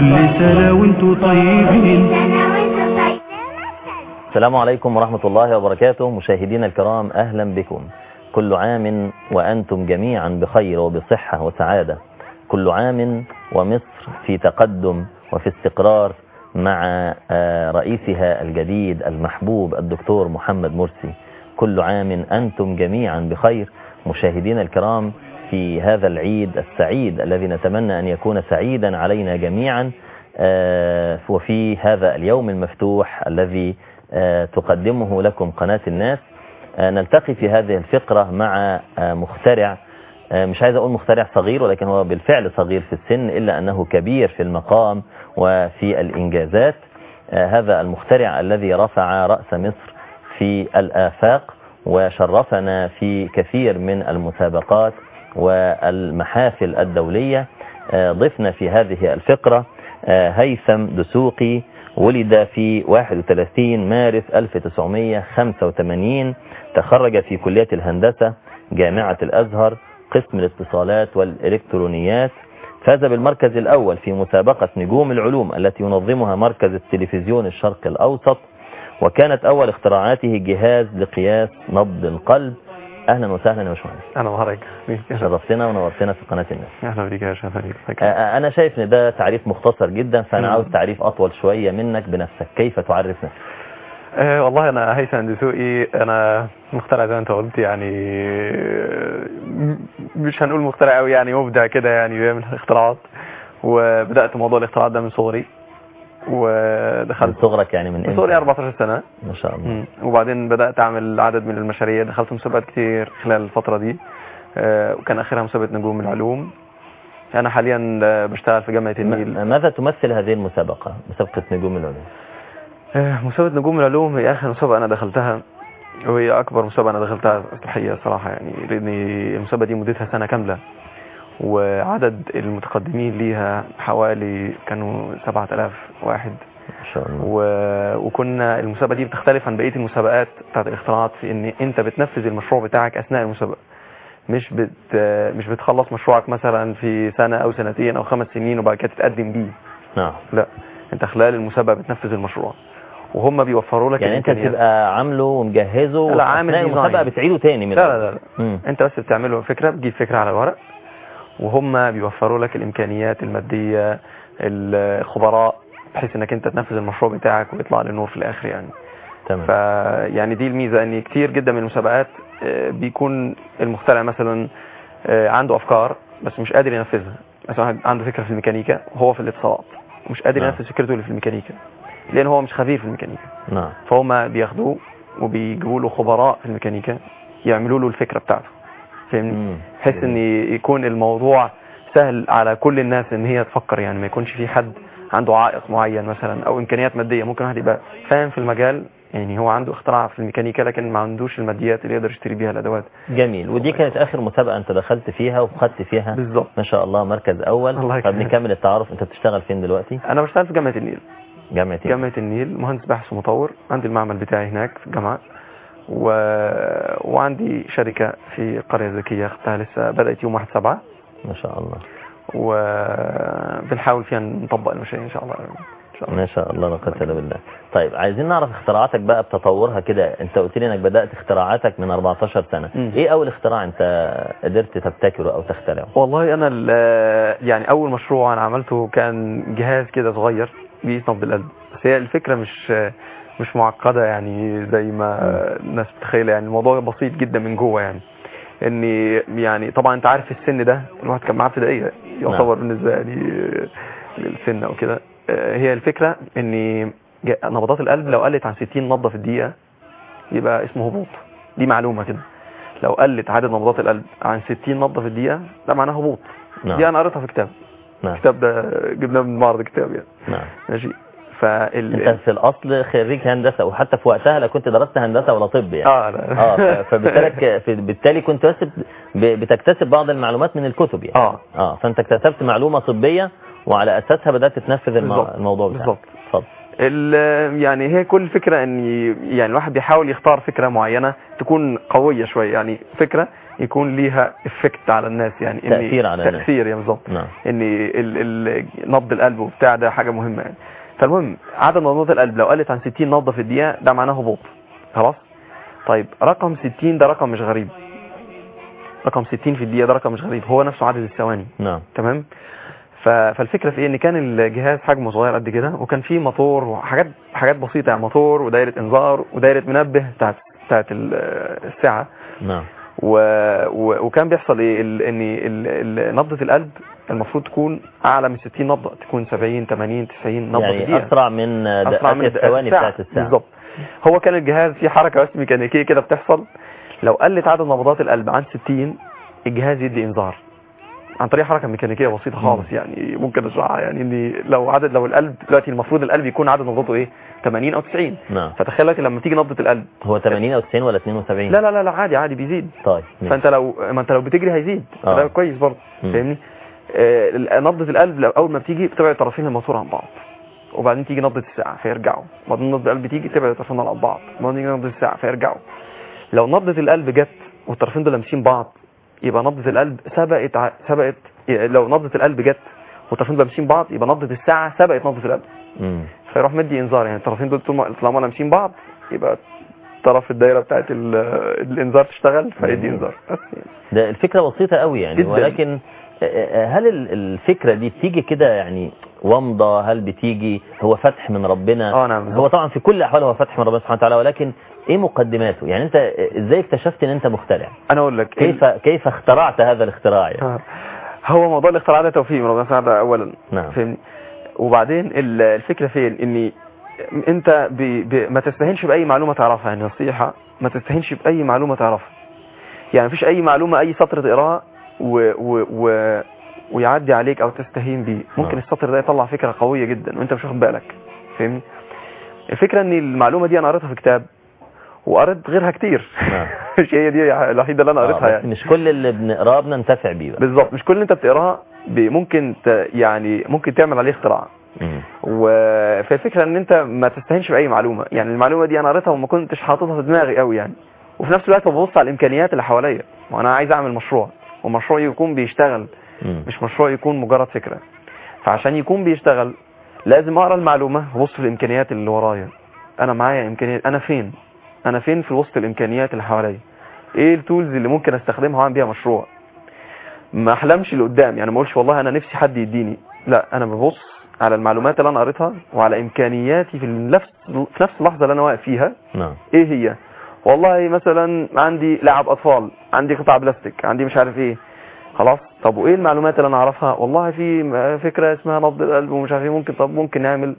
كل سنة وانتوا طيبين السلام عليكم ورحمة الله وبركاته مشاهدينا الكرام أهلا بكم كل عام وأنتم جميعا بخير وبصحة وسعادة كل عام ومصر في تقدم وفي استقرار مع آه، رئيسها الجديد المحبوب الدكتور محمد مرسي كل عام أنتم جميعا بخير مشاهدينا الكرام في هذا العيد السعيد الذي نتمنى أن يكون سعيدا علينا جميعا آه، وفي هذا اليوم المفتوح الذي آه، تقدمه لكم قناة الناس آه، نلتقي في هذه الفقرة مع آه، مخترع آه، مش عايز أقول مخترع صغير ولكن هو بالفعل صغير في السن إلا أنه كبير في المقام وفي الإنجازات آه، هذا المخترع الذي رفع رأس مصر في الآفاق وشرفنا في كثير من المسابقات والمحافل الدولية آه، ضفنا في هذه الفقرة آه، هيثم دسوقي ولد في 31 مارس 1985 تخرج في كلية الهندسة جامعة الأزهر قسم الاتصالات والإلكترونيات فاز بالمركز الأول في مسابقة نجوم العلوم التي ينظمها مركز التلفزيون الشرق الأوسط وكانت أول اختراعاته جهاز لقياس نبض القلب أهلا وسهلا يا باشمهندس انا وحضرتك شرفتنا ونورتنا في قناة الناس اهلا بيك يا شيخ فريد آه، آه، أنا شايف إن ده تعريف مختصر جدا فأنا مم. عاوز تعريف أطول شوية منك بنفسك كيف تعرف نفسك أه والله انا هيثم دسوقي انا مخترع زي ما انت قلت يعني آه، م- مش هنقول مخترع قوي يعني مبدع كده يعني بيعمل اختراعات وبدات موضوع الاختراعات ده من صغري من ودخلت صغرك يعني من من إمتى؟ صغري 14 سنه ما شاء الله مم. وبعدين بدات اعمل عدد من المشاريع دخلت مسابقات كتير خلال الفتره دي آه، وكان اخرها مسابقه نجوم العلوم انا حاليا آه، بشتغل في جامعه النيل م- ماذا تمثل هذه المسابقة مسابقة نجوم العلوم آه، مسابقة نجوم العلوم هي آخر مسابقة أنا دخلتها وهي أكبر مسابقة أنا دخلتها الحقيقة صراحة يعني لأن المسابقة دي مدتها سنة كاملة وعدد المتقدمين ليها حوالي كانوا 7000 واحد ما شاء الله و... وكنا المسابقة دي بتختلف عن بقية المسابقات بتاعت الاختراعات في إن أنت بتنفذ المشروع بتاعك أثناء المسابقة مش بت... مش بتخلص مشروعك مثلا في سنة أو سنتين أو خمس سنين وبعد كده تتقدم بيه نعم لا انت خلال المسابقه بتنفذ المشروع وهم بيوفروا لك يعني انت الإمكانيات. بتبقى عامله ومجهزه لا، عامل وأثناء ديزاين. المسابقة بتعيده تاني من لا لا لا, لا. مم. انت بس بتعمله فكره بتجيب فكره على الورق وهم بيوفروا لك الامكانيات الماديه الخبراء بحيث انك انت تنفذ المشروع بتاعك ويطلع للنور في الاخر يعني تمام فيعني دي الميزه ان كتير جدا من المسابقات آه، بيكون المخترع مثلا آه، عنده افكار بس مش قادر ينفذها مثلا عنده فكره في الميكانيكا وهو في الاتصالات ومش قادر نعم. ينفذ فكرته اللي في الميكانيكا لان هو مش خبير في الميكانيكا نعم فهم بياخدوه وبيجيبوا له خبراء في الميكانيكا يعملوا له الفكره بتاعته فاهمني مم. بحيث ان يكون الموضوع سهل على كل الناس ان هي تفكر يعني ما يكونش في حد عنده عائق معين مثلا او امكانيات ماديه ممكن واحد يبقى فاهم في المجال يعني هو عنده اختراع في الميكانيكا لكن ما عندوش الماديات اللي يقدر يشتري بيها الادوات جميل ودي كانت اخر مسابقة انت دخلت فيها وخدت فيها بالظبط ما شاء الله مركز اول الله يكرمك. فبنكمل التعارف انت بتشتغل فين دلوقتي انا بشتغل في جامعه النيل جامعة ايه؟ جامعه النيل مهندس باحث ومطور عندي المعمل بتاعي هناك في الجامعه و... وعندي شركه في قريه ذكيه اختها لسه بدات يوم 1 7 ما شاء الله وبنحاول فيها نطبق المشاريع ان شاء الله ان شاء الله ما شاء الله لا قوه الا بالله طيب عايزين نعرف اختراعاتك بقى بتطورها كده انت قلت لي انك بدات اختراعاتك من 14 سنه مم. ايه اول اختراع انت قدرت تبتكره او تخترعه والله انا ال- يعني اول مشروع انا عملته كان جهاز كده صغير بيقيس نبض القلب بس هي الفكره مش مش معقده يعني زي ما الناس بتتخيل يعني الموضوع بسيط جدا من جوه يعني ان يعني طبعا انت عارف السن ده الواحد كان معاه ابتدائيه يعتبر بالنسبه يعني للسن او كده هي الفكره ان ج- نبضات القلب لو قلت عن 60 نبضه في الدقيقه يبقى اسمه هبوط دي معلومه كده لو قلت عدد نبضات القلب عن 60 نبضه في الدقيقه ده معناه هبوط نعم دي انا قريتها في كتاب نعم الكتاب ده جبناه من معرض كتاب يعني نعم ماشي انت فال في الاصل خريج هندسه وحتى في وقتها لا كنت درست هندسه ولا طب يعني اه لا اه ف- فبالتالي في- بالتالي كنت بس ب- بتكتسب بعض المعلومات من الكتب يعني اه اه فانت اكتسبت معلومه طبيه وعلى اساسها بدات تنفذ المو... بالظبط. الموضوع بتاعك بالظبط. اتفضل ال- يعني هي كل فكره ان ي- يعني الواحد بيحاول يختار فكره معينه تكون قويه شويه يعني فكره يكون ليها افكت على الناس يعني إن- تأثير على الناس. تاثير يعني بالظبط نعم ان ال ال نبض القلب وبتاع ده حاجه مهمه يعني فالمهم عدد نبضات القلب لو قلت عن 60 نبضه في الدقيقه ده معناه هبوط خلاص طيب رقم 60 ده رقم مش غريب رقم 60 في الدقيقه ده رقم مش غريب هو نفسه عدد الثواني نعم تمام ف- فالفكره في ايه ان كان الجهاز حجمه صغير قد كده وكان فيه موتور وحاجات حاجات بسيطه يعني موتور ودايره انذار ودايره منبه بتاعت بتاعت ال- الساعه نعم و... و... وكان بيحصل ايه ال... ان ال... ال... نبضه القلب المفروض تكون اعلى من 60 نبضه تكون 70 80 90 نبضه في يعني الدقيقه اسرع من أسرع دقات الثواني الساعة. بتاعت الساعه بالظبط هو كان الجهاز فيه حركه بس ميكانيكيه كده بتحصل لو قلت عدد نبضات القلب عن 60 الجهاز يدي انذار عن طريق حركه ميكانيكيه بسيطه خالص يعني ممكن اشرحها يعني ان لو عدد لو القلب دلوقتي المفروض القلب يكون عدد نبضاته ايه 80 او 90 نعم فتخيل دلوقتي لما تيجي نبضه القلب هو 80 او 90 ولا 72 لا لا لا لا عادي عادي بيزيد طيب ماشي. فانت لو ما انت لو بتجري هيزيد آه. ده كويس برضه مم. فاهمني آه، نبضه القلب لو اول ما بتيجي بتبعد طرفين الموتور عن بعض وبعدين تيجي نبضه الساعه فيرجعوا وبعدين نبضه القلب تيجي تبعد الطرفين عن بعض وبعدين تيجي نبضه الساعه فيرجعوا لو نبضه القلب جت والطرفين دول لامسين بعض يبقى نبضه القلب سبقت ع- سبقت لو نبضه القلب جت والطرفين دول لامسين بعض يبقى نبضه الساعه سبقت نبضه القلب مم. فيروح مدي انذار يعني الطرفين دول طول ما طالما لامسين بعض يبقى طرف الدايره بتاعت ال- الانذار تشتغل فيدي جميل. انذار بس يعني. ده الفكرة بسيطة قوي يعني جداً. ولكن آه، آه، هل ال- الفكرة دي بتيجي كده يعني ومضة هل بتيجي هو فتح من ربنا اه نعم هو طبعا في كل الأحوال هو فتح من ربنا سبحانه وتعالى ولكن ايه مقدماته يعني انت ازاي اكتشفت ان انت مخترع انا اقول لك كيف كيف اخترعت هذا الاختراع يعني آه. هو موضوع الاختراع ده توفيق من ربنا سبحانه وتعالى اولا نعم فاهمني وبعدين ال- الفكره فين ان انت ب... ب... ما تستهينش باي معلومه تعرفها يعني نصيحه ما تستهينش باي معلومه تعرفها يعني مفيش اي معلومه اي سطر تقراه و... و... و... ويعدي عليك او تستهين بيه ممكن نعم. السطر ده يطلع فكره قويه جدا وانت مش واخد بالك فاهمني الفكره ان المعلومه دي انا قريتها في كتاب وقريت غيرها كتير نعم. مش هي دي الوحيده اللي انا آه، قريتها بس يعني مش كل اللي بنقراه بننتفع بيه بقى بالظبط مش كل اللي انت بتقراه ب- ممكن ت... يعني ممكن تعمل عليه اختراع مم. وفالفكره ان انت ما تستهينش باي معلومه يعني المعلومه دي انا قريتها وما كنتش حاططها في دماغي قوي يعني وفي نفس الوقت ببص على الامكانيات اللي حواليا وانا عايز اعمل مشروع ومشروع يكون بيشتغل مم. مش مشروع يكون مجرد فكره فعشان يكون بيشتغل لازم اقرا المعلومه وابص في الامكانيات اللي ورايا انا معايا امكانيات انا فين انا فين في وسط الامكانيات اللي حواليا ايه التولز اللي ممكن استخدمها واعمل بيها مشروع ما احلمش لقدام يعني ما اقولش والله انا نفسي حد يديني لا انا ببص على المعلومات اللي انا قريتها وعلى امكانياتي في نفس في نفس اللحظه اللي انا واقف فيها نعم ايه هي والله مثلا عندي لعب اطفال عندي قطع بلاستيك عندي مش عارف ايه خلاص طب وايه المعلومات اللي انا اعرفها والله في م- فكره اسمها نبض القلب ومش عارف ايه ممكن طب ممكن نعمل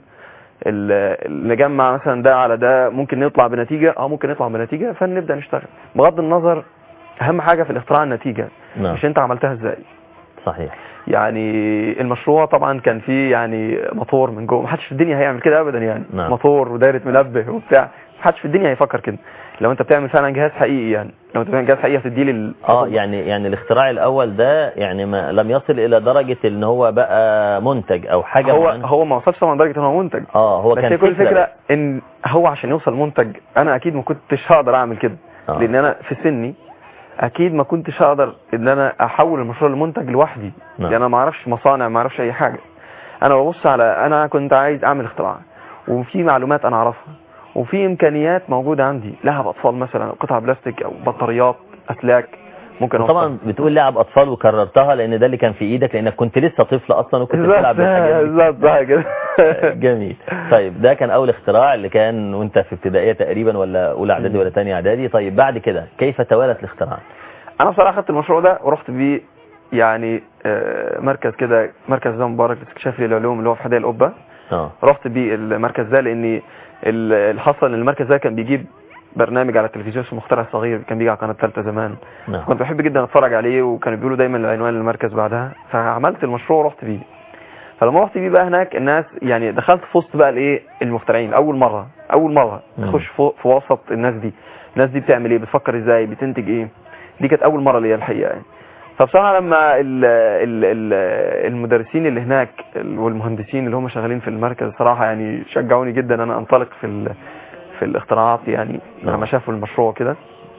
ال- نجمع مثلا ده على ده ممكن نطلع بنتيجه اه ممكن نطلع بنتيجه فنبدا نشتغل بغض النظر اهم حاجه في الاختراع النتيجه نعم مش انت عملتها ازاي صحيح يعني المشروع طبعا كان فيه يعني موتور من جوه محدش في الدنيا هيعمل كده ابدا يعني نعم. موتور ودايره منبه وبتاع محدش في الدنيا هيفكر كده لو انت بتعمل فعلا جهاز حقيقي يعني لو انت بتعمل جهاز حقيقي هتديه لل اه يعني يعني الاختراع الاول ده يعني ما لم يصل الى درجة ان هو بقى منتج او حاجة هو معينة. هو ما وصلش طبعا لدرجه ان هو منتج اه هو بس كان هي كل فكرة الفكره ان هو عشان يوصل منتج انا اكيد ما كنتش هقدر اعمل كده آه. لان انا في سني اكيد ما كنتش هقدر ان انا احول المشروع لمنتج لوحدي نعم. لان انا ما اعرفش مصانع ما اعرفش اي حاجه انا ببص على انا كنت عايز اعمل اختراع وفي معلومات انا اعرفها وفي امكانيات موجوده عندي لعب اطفال مثلا قطع بلاستيك او بطاريات اسلاك ممكن أوصل. طبعا بتقول لعب اطفال وكررتها لان ده اللي كان في ايدك لانك كنت لسه طفل اصلا وكنت بتلعب بالحاجات دي بالظبط صح كده جميل طيب ده كان اول اختراع اللي كان وانت في ابتدائيه تقريبا ولا اولى اعدادي ولا ثانيه اعدادي طيب بعد كده كيف توالت الاختراعات انا بصراحه خدت المشروع ده ورحت بيه يعني آه، مركز كده مركز ده مبارك لاستكشاف العلوم اللي هو في حدائق القبه اه رحت بيه المركز ده لاني ال- الحصل ان المركز ده كان بيجيب برنامج على التلفزيون اسمه مخترع صغير كان بيجي على قناه ثالثه زمان نعم كنت بحب جدا اتفرج عليه وكانوا بيقولوا دايما العنوان للمركز بعدها فعملت المشروع ورحت بيه فلما رحت بيه بقى هناك الناس يعني دخلت في وسط بقى الايه المخترعين اول مره اول مره مم. اخش في في وسط الناس دي الناس دي بتعمل ايه بتفكر ازاي بتنتج ايه دي كانت اول مره ليا الحقيقه يعني فبصراحه لما ال ال ال المدرسين اللي هناك ال- والمهندسين اللي هم شغالين في المركز صراحه يعني شجعوني جدا انا انطلق في ال في الاختراعات يعني نعم. لما شافوا المشروع كده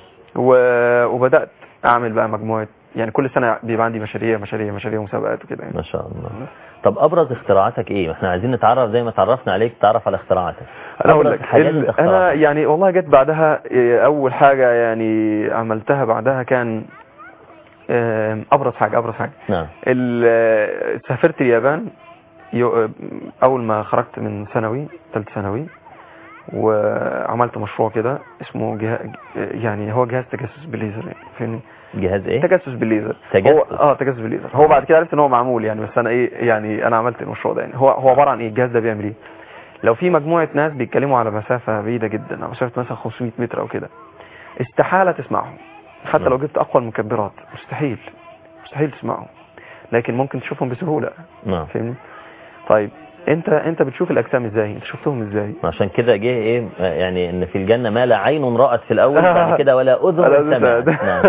و- وبدات اعمل بقى مجموعه يعني كل سنه بيبقى عندي مشاريع مشاريع مشاريع ومسابقات وكده يعني ما شاء الله طب ابرز اختراعاتك ايه احنا عايزين نتعرف زي ما تعرفنا عليك تعرف على اختراعاتك انا اقول أبرز لك حاجات ال- انت انا اخترعتها. يعني والله جت بعدها إيه، اول حاجه يعني عملتها بعدها كان آم، ابرز حاجه ابرز حاجه نعم ال- سافرت اليابان يو- اول ما خرجت من ثانوي ثالث ثانوي وعملت مشروع كده اسمه جه... يعني هو جهاز تجسس بالليزر يعني فاهمني جهاز ايه تجسس بالليزر تجسس. هو اه تجسس بالليزر هو بعد كده عرفت ان هو معمول يعني بس انا ايه يعني انا عملت المشروع ده يعني هو هو عباره عن ايه الجهاز ده بيعمل ايه لو في مجموعه ناس بيتكلموا على مسافه بعيده جدا او مسافه مثلا 500 متر او كده استحاله تسمعهم حتى نعم. لو جبت اقوى المكبرات مستحيل مستحيل تسمعهم لكن ممكن تشوفهم بسهوله نعم فاهمني طيب انت انت بتشوف الاجسام ازاي انت شفتهم ازاي عشان كده جه ايه آه، يعني ان في الجنة ما لا عين رأت في الاول بعد كده ولا اذن سمعت نعم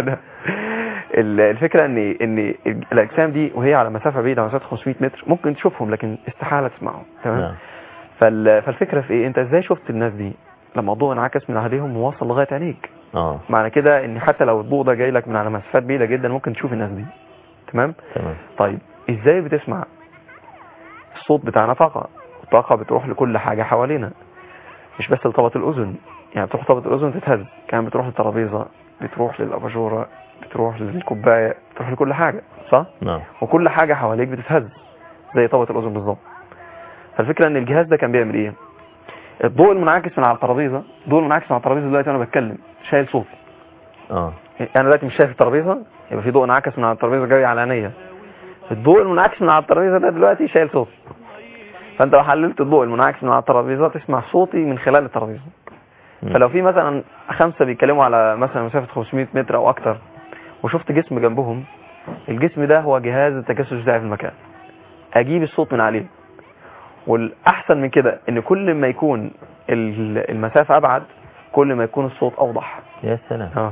ال- الفكره ان ان الاجسام دي وهي على مسافه بعيده على مسافه 500 متر ممكن تشوفهم لكن استحاله تسمعهم تمام نعم فال- فالفكره في ايه انت ازاي شفت الناس دي لما الضوء انعكس من عليهم ووصل لغايه عينيك اه معنى كده ان حتى لو الضوء ده جاي لك من على مسافات بعيده جدا ممكن تشوف الناس دي تمام تمام طيب ازاي بتسمع الصوت بتاعنا طاقه الطاقه بتروح لكل حاجه حوالينا مش بس لطبقه الاذن يعني بتروح طبقه الاذن تتهز كمان بتروح للترابيزه بتروح للاباجوره بتروح للكوبايه بتروح لكل حاجه صح نعم وكل حاجه حواليك بتتهز زي طبقه الاذن بالظبط فالفكره ان الجهاز ده كان بيعمل ايه الضوء المنعكس من على الترابيزه الضوء المنعكس من على الترابيزه دلوقتي وانا بتكلم شايل صوتي اه انا دلوقتي مش شايف الترابيزه يبقى في ضوء انعكس من على الترابيزه جاي على عينيا الضوء المنعكس من على الترابيزه ده دلوقتي شايل صوتي فانت لو حللت الضوء المنعكس من على الترابيزه تسمع صوتي من خلال الترابيزه مم. فلو في مثلا خمسه بيتكلموا على مثلا مسافه 500 متر او اكتر وشفت جسم جنبهم الجسم ده هو جهاز التجسس بتاعي في المكان اجيب الصوت من عليه والاحسن من كده ان كل ما يكون ال- المسافه ابعد كل ما يكون الصوت اوضح يا سلام اه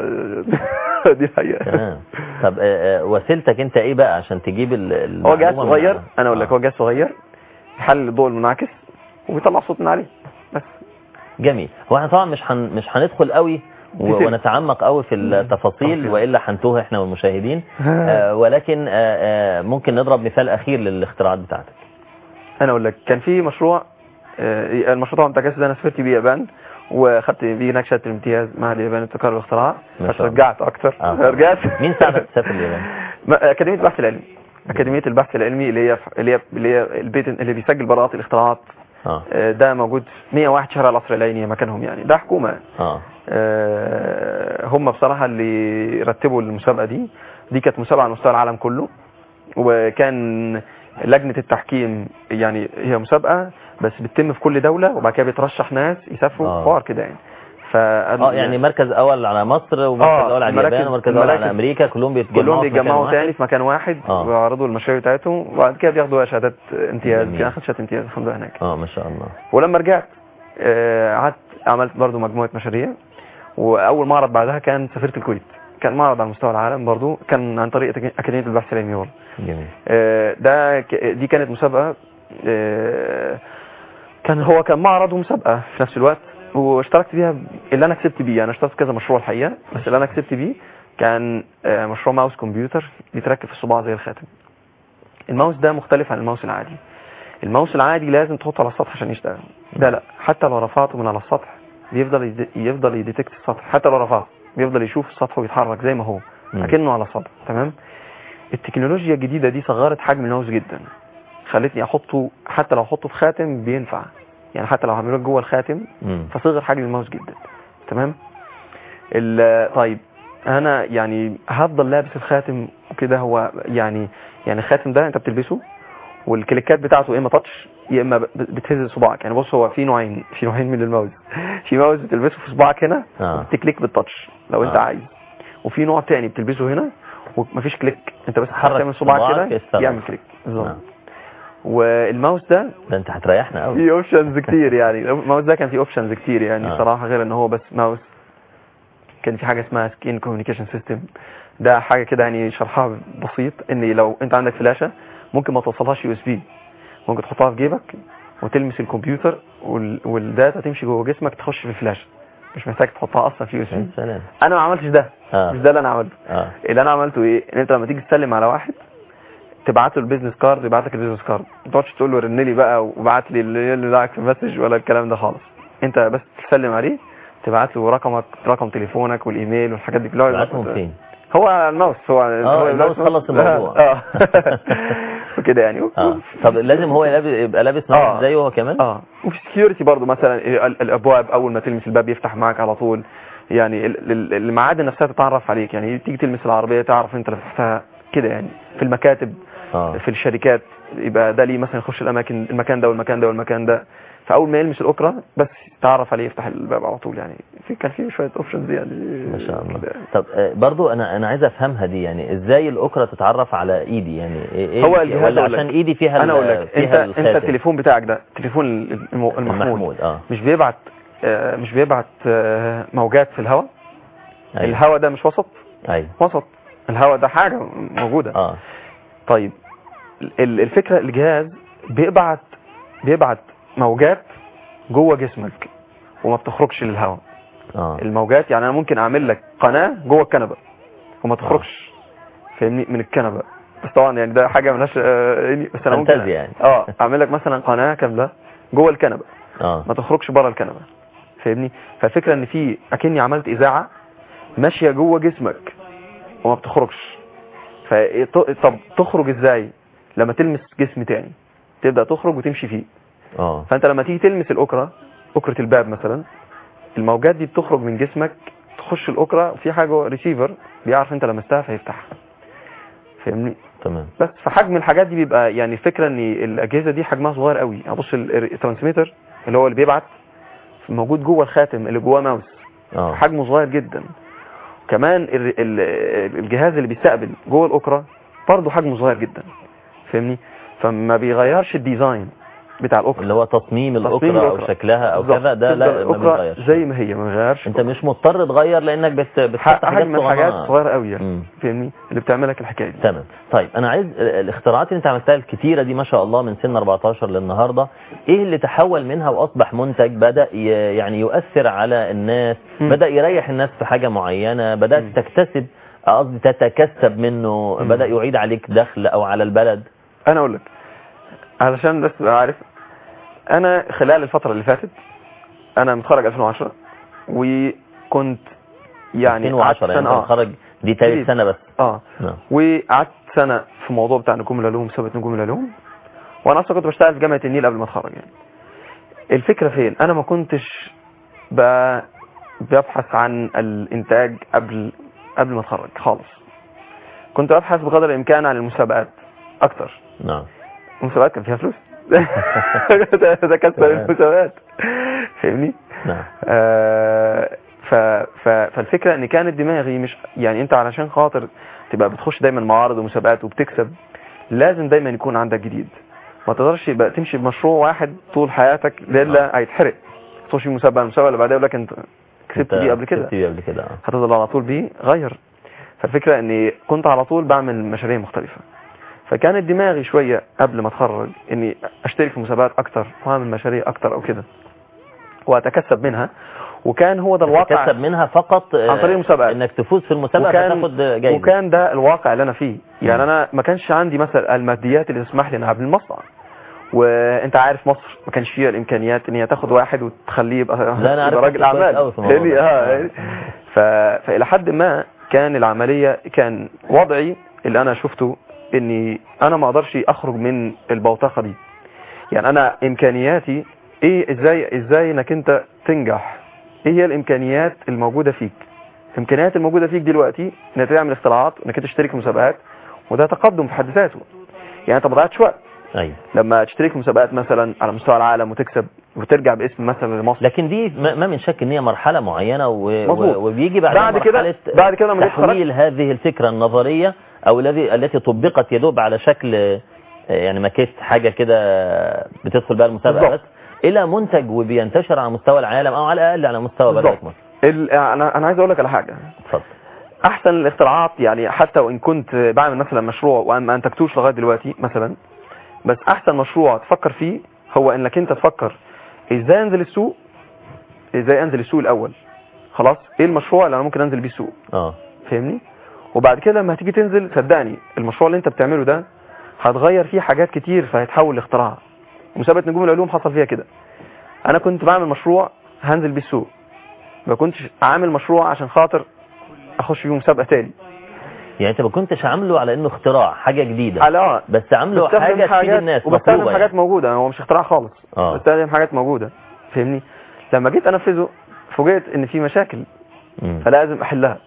دي حقيقه تمام طب آه، آه، وسيلتك انت ايه بقى عشان تجيب ال هو جهاز المعلومة من صغير على- انا اقول لك آه. هو جهاز صغير يحلل الضوء المنعكس وبيطلع صوت من عليه بس جميل هو احنا طبعا مش هن... مش هندخل قوي و... كتير. ونتعمق قوي في التفاصيل تفاصيل. والا هنتوه احنا والمشاهدين آه ولكن آه آه ممكن نضرب مثال اخير للاختراعات بتاعتك انا اقول لك كان في مشروع آه، المشروع طبعا التجسس ده انا سافرت بيه اليابان وخدت بيه هناك شهاده الامتياز معهد اليابان للابتكار والاختراع ما شاء الله. فرجعت اكتر آه، طبعا. رجعت مين ساعدك تسافر اليابان؟ ما- اكاديميه البحث العلمي اكاديميه البحث العلمي اللي هي اللي هي اللي هي البيت اللي بيسجل براءات الاختراعات اه آه، ده موجود في 101 شارع القصر العيني مكانهم يعني ده حكومه اه آه، هم بصراحة اللي رتبوا المسابقة دي دي كانت مسابقة على مستوى العالم كله وكان لجنة التحكيم يعني هي مسابقة بس بتتم في كل دولة وبعد كده بيترشح ناس يسافروا آه. حوار كده يعني ف اه يعني مركز اول على مصر ومركز آه، اول على المراكز- اليابان ومركز اول على المراكز- امريكا كلهم بيتجمعوا كلهم في مكان بيتجمعوا واحد. تاني في مكان واحد آه. ويعرضوا المشاريع بتاعتهم وبعد كده بياخدوا شهادات امتياز جميل. يعني اخدت شهادة امتياز الحمد لله هناك اه ما شاء الله ولما رجعت آه، قعدت عملت برضو مجموعة مشاريع واول معرض بعدها كان سافرت الكويت كان معرض على مستوى العالم برضو كان عن طريق أكاديمية- اكاديميه البحث العلمي برضو جميل آه، ده ك- دي كانت مسابقه آه، كان هو كان معرض ومسابقه في نفس الوقت واشتركت فيها اللي انا كسبت بيه انا اشتركت في كذا مشروع الحقيقه بس اللي انا كسبت بيه كان آه، مشروع ماوس كمبيوتر بيتركب في الصباع زي الخاتم الماوس ده مختلف عن الماوس العادي الماوس العادي لازم تحطه على السطح عشان يشتغل ده لا حتى لو رفعته من على السطح بيفضل يد- يفضل يديتكت السطح حتى لو رفعته بيفضل يشوف السطح ويتحرك زي ما هو مم. اكنه على السطح تمام التكنولوجيا الجديده دي صغرت حجم الماوس جدا خلتني احطه حتى لو احطه في خاتم بينفع يعني حتى لو هعمله جوه الخاتم مم. فصغر حجم الماوس جدا تمام ال- طيب انا يعني هفضل لابس الخاتم وكده هو يعني يعني الخاتم ده انت بتلبسه والكليكات بتاعته يا اما تاتش يا اما ب- بتهز صباعك يعني بص هو في نوعين في نوعين من الماوس في ماوس بتلبسه في صباعك هنا آه. وبتكليك بالتاتش لو انت آه. عايز وفي نوع تاني بتلبسه هنا ومفيش كليك انت بس حرك تعمل صباعك صباعك كده يشتغل. يعمل كليك بالظبط نعم. والماوس ده ده انت هتريحنا قوي في اوبشنز كتير يعني الماوس ده كان فيه اوبشنز كتير يعني آه. صراحه غير ان هو بس ماوس كان في حاجه اسمها سكين كوميونيكيشن سيستم ده حاجه كده يعني شرحها بسيط ان لو انت عندك فلاشه ممكن ما توصلهاش يو اس بي ممكن تحطها في جيبك وتلمس الكمبيوتر وال... والداتا تمشي جوه جسمك تخش في الفلاشه مش محتاج تحطها اصلا في يو اس يا بي سلام انا ما عملتش ده اه مش ده اللي انا عملته اه اللي انا عملته ايه ان انت لما تيجي تسلم على واحد تبعت له البيزنس كارد يبعت لك البيزنس كارد ما تقعدش تقول له رن لي بقى وابعت لي اللي اللي دعك في المسج ولا الكلام ده خالص انت بس تسلم عليه تبعت له رقمك رقم تليفونك والايميل والحاجات دي كلها بعتهم فين هو على الماوس هو هو الماوس خلص الموضوع. اه وكده يعني اه طب لازم هو يلابس يبقى لابس آه. ماوس زيه هو كمان اه وفي سكيورتي برضه مثلا ال- الابواب اول ما تلمس الباب يفتح معاك على طول يعني ال- ال- المعادن نفسها تتعرف عليك يعني تيجي تلمس العربيه تعرف انت اللي فتحتها كده يعني في المكاتب اه في الشركات يبقى ده ليه مثلا يخش الاماكن المكان ده والمكان ده والمكان ده فاول ما يلمس الاكره بس تعرف عليه يفتح الباب على طول يعني في كان في شويه اوبشنز يعني ما شاء الله كده يعني. طب آه، برضو انا انا عايز افهمها دي يعني ازاي الاكره تتعرف على ايدي يعني ايه إيه هو اللي- الجهاز ولا أقول لك. عشان ايدي فيها انا ال- اقول لك انت فيها انت الخاتم؟ التليفون بتاعك ده التليفون الم- المحمول المحمود اه مش بيبعت آه، مش بيبعت آه، موجات في الهواء ايوه الهواء ده مش وسط ايوه وسط الهواء ده حاجه موجوده اه طيب ال- الفكره الجهاز بيبعت بيبعت موجات جوه جسمك وما بتخرجش للهواء اه الموجات يعني انا ممكن اعمل لك قناه جوه الكنبه وما تخرجش فاهمني من الكنبه بس طبعا يعني ده حاجه ملهاش آه، يعني بس انا ممكن فانتازيا يعني. اه اعمل لك مثلا قناه كامله جوه الكنبه اه ما تخرجش بره الكنبه فاهمني فالفكره ان في اكني عملت اذاعه ماشيه جوه جسمك وما بتخرجش ف طب تخرج ازاي لما تلمس جسم تاني تبدا تخرج وتمشي فيه اه فانت لما تيجي تلمس الاكره اكره الباب مثلا الموجات دي بتخرج من جسمك تخش الاكره في حاجه ريسيفر بيعرف انت لمستها فيفتحها فاهمني تمام بس فحجم الحاجات دي بيبقى يعني الفكره ان الاجهزه دي حجمها صغير قوي ابص الترانسميتر اللي هو اللي بيبعت موجود جوه الخاتم اللي جواه ماوس اه حجمه صغير جدا كمان ال- ال- الجهاز اللي بيستقبل جوه الاكره برضه حجمه صغير جدا فاهمني فما بيغيرش الديزاين بتاع الاكره اللي هو تصميم تصميم الاكره او الأكرة. شكلها او بالظبط. كذا ده تفضل لا ما الأكرة بيتغيرش زي ما هي ما بيغيرش انت مش مضطر تغير لانك بت... بتفتح حاجات حجم الحاجات صغيرة. صغيره قوي يعني مم. فاهمني اللي بتعمل لك الحكايه دي تمام طيب انا عايز ال- الاختراعات اللي انت عملتها الكتيره دي ما شاء الله من سن 14 للنهارده ايه اللي تحول منها واصبح منتج بدا ي... يعني يؤثر على الناس مم. بدا يريح الناس في حاجه معينه بدات مم. تكتسب قصدي تتكسب منه مم. بدا يعيد عليك دخل او على البلد انا اقول لك علشان بس تبقى عارف انا خلال الفتره اللي فاتت انا متخرج 2010 وكنت يعني قعدت 2010 يعني سنه انت اه متخرج دي ثالث جديد. سنه بس اه نعم وقعدت سنه في موضوع بتاع نجوم العلوم مسابقه نجوم العلوم وانا اصلا كنت بشتغل في جامعه النيل قبل ما اتخرج يعني الفكره فين انا ما كنتش ب- ببحث عن الانتاج قبل قبل ما اتخرج خالص كنت ببحث بقدر الامكان عن المسابقات اكتر نعم المسابقات كان فيها فلوس ده كسب المسابقات فاهمني نعم آه، ف ف فالفكره ان كانت دماغي مش يعني انت علشان خاطر تبقى بتخش دايما معارض ومسابقات وبتكسب لازم دايما يكون عندك جديد ما تقدرش يبقى تمشي بمشروع واحد طول حياتك الا هيتحرق تخش مسابقه المسابقه اللي بعدها يقول لك انت كسبت انت دي قبل كده كسبت دي قبل كده آه. هتفضل على طول بيه غير فالفكرة اني كنت على طول بعمل مشاريع مختلفة فكانت دماغي شوية قبل ما اتخرج اني اشترك في مسابقات اكتر واعمل مشاريع اكتر او كده واتكسب منها وكان هو ده الواقع تكسب منها فقط آه، عن طريق المسابقات. انك تفوز في المسابقه فتاخد جايزه وكان ده الواقع اللي انا فيه يعني مم. انا ما كانش عندي مثلا الماديات اللي تسمح لي ان اعمل مصنع وانت عارف مصر ما كانش فيها الامكانيات ان هي تاخد واحد وتخليه يبقى لا، أنا عارف يبقى راجل مصر كويس اعمال أوي في الموضوع يعني ده. اه يعني ف... فالى حد ما كان العمليه كان وضعي اللي انا شفته اني انا ما اقدرش اخرج من البوتقه دي يعني انا امكانياتي ايه ازاي ازاي انك انت تنجح ايه هي الامكانيات الموجوده فيك الامكانيات الموجوده فيك دلوقتي انك تعمل اختراعات انك انت تشترك في مسابقات وده تقدم في حد ذاته يعني انت ما ضيعتش وقت ايوه لما تشترك في مسابقات مثلا على مستوى العالم وتكسب وترجع باسم مثلا لمصر لكن دي ما ما من شك ان هي مرحله معينه و... مظبوط. و... وبيجي بعد بعد كده- مرحله بعد كده لما جيت تحويل هذه الفكره النظريه او الذي التي طبقت يدوب على شكل آه، يعني ماكيت حاجه كده بتدخل بقى المسابقه بالظبط. بس الى منتج وبينتشر على مستوى العالم او على الاقل على مستوى بلدك بالظبط مصر ال- انا انا عايز اقول لك على حاجه اتفضل احسن الاختراعات يعني حتى وان كنت بعمل مثلا مشروع وما انتجتوش لغايه دلوقتي مثلا بس احسن مشروع تفكر فيه هو انك انت تفكر ازاي انزل السوق ازاي انزل السوق الاول خلاص ايه المشروع اللي انا ممكن انزل بيه السوق اه فاهمني وبعد كده لما هتيجي تنزل صدقني المشروع اللي انت بتعمله ده هتغير فيه حاجات كتير فهيتحول لاختراع مسابقه نجوم العلوم حصل فيها كده انا كنت بعمل مشروع هنزل بيه السوق ما كنتش عامل مشروع عشان خاطر اخش فيه مسابقه تاني يعني انت ما كنتش عامله على انه اختراع حاجه جديده على بس عامله بستخدم حاجه تفيد حاجات الناس وبستخدم مطلوبه حاجات يعني. موجوده هو مش اختراع خالص اه. بستخدم حاجات موجوده فاهمني لما جيت انفذه فوجئت ان في مشاكل مم. فلازم احلها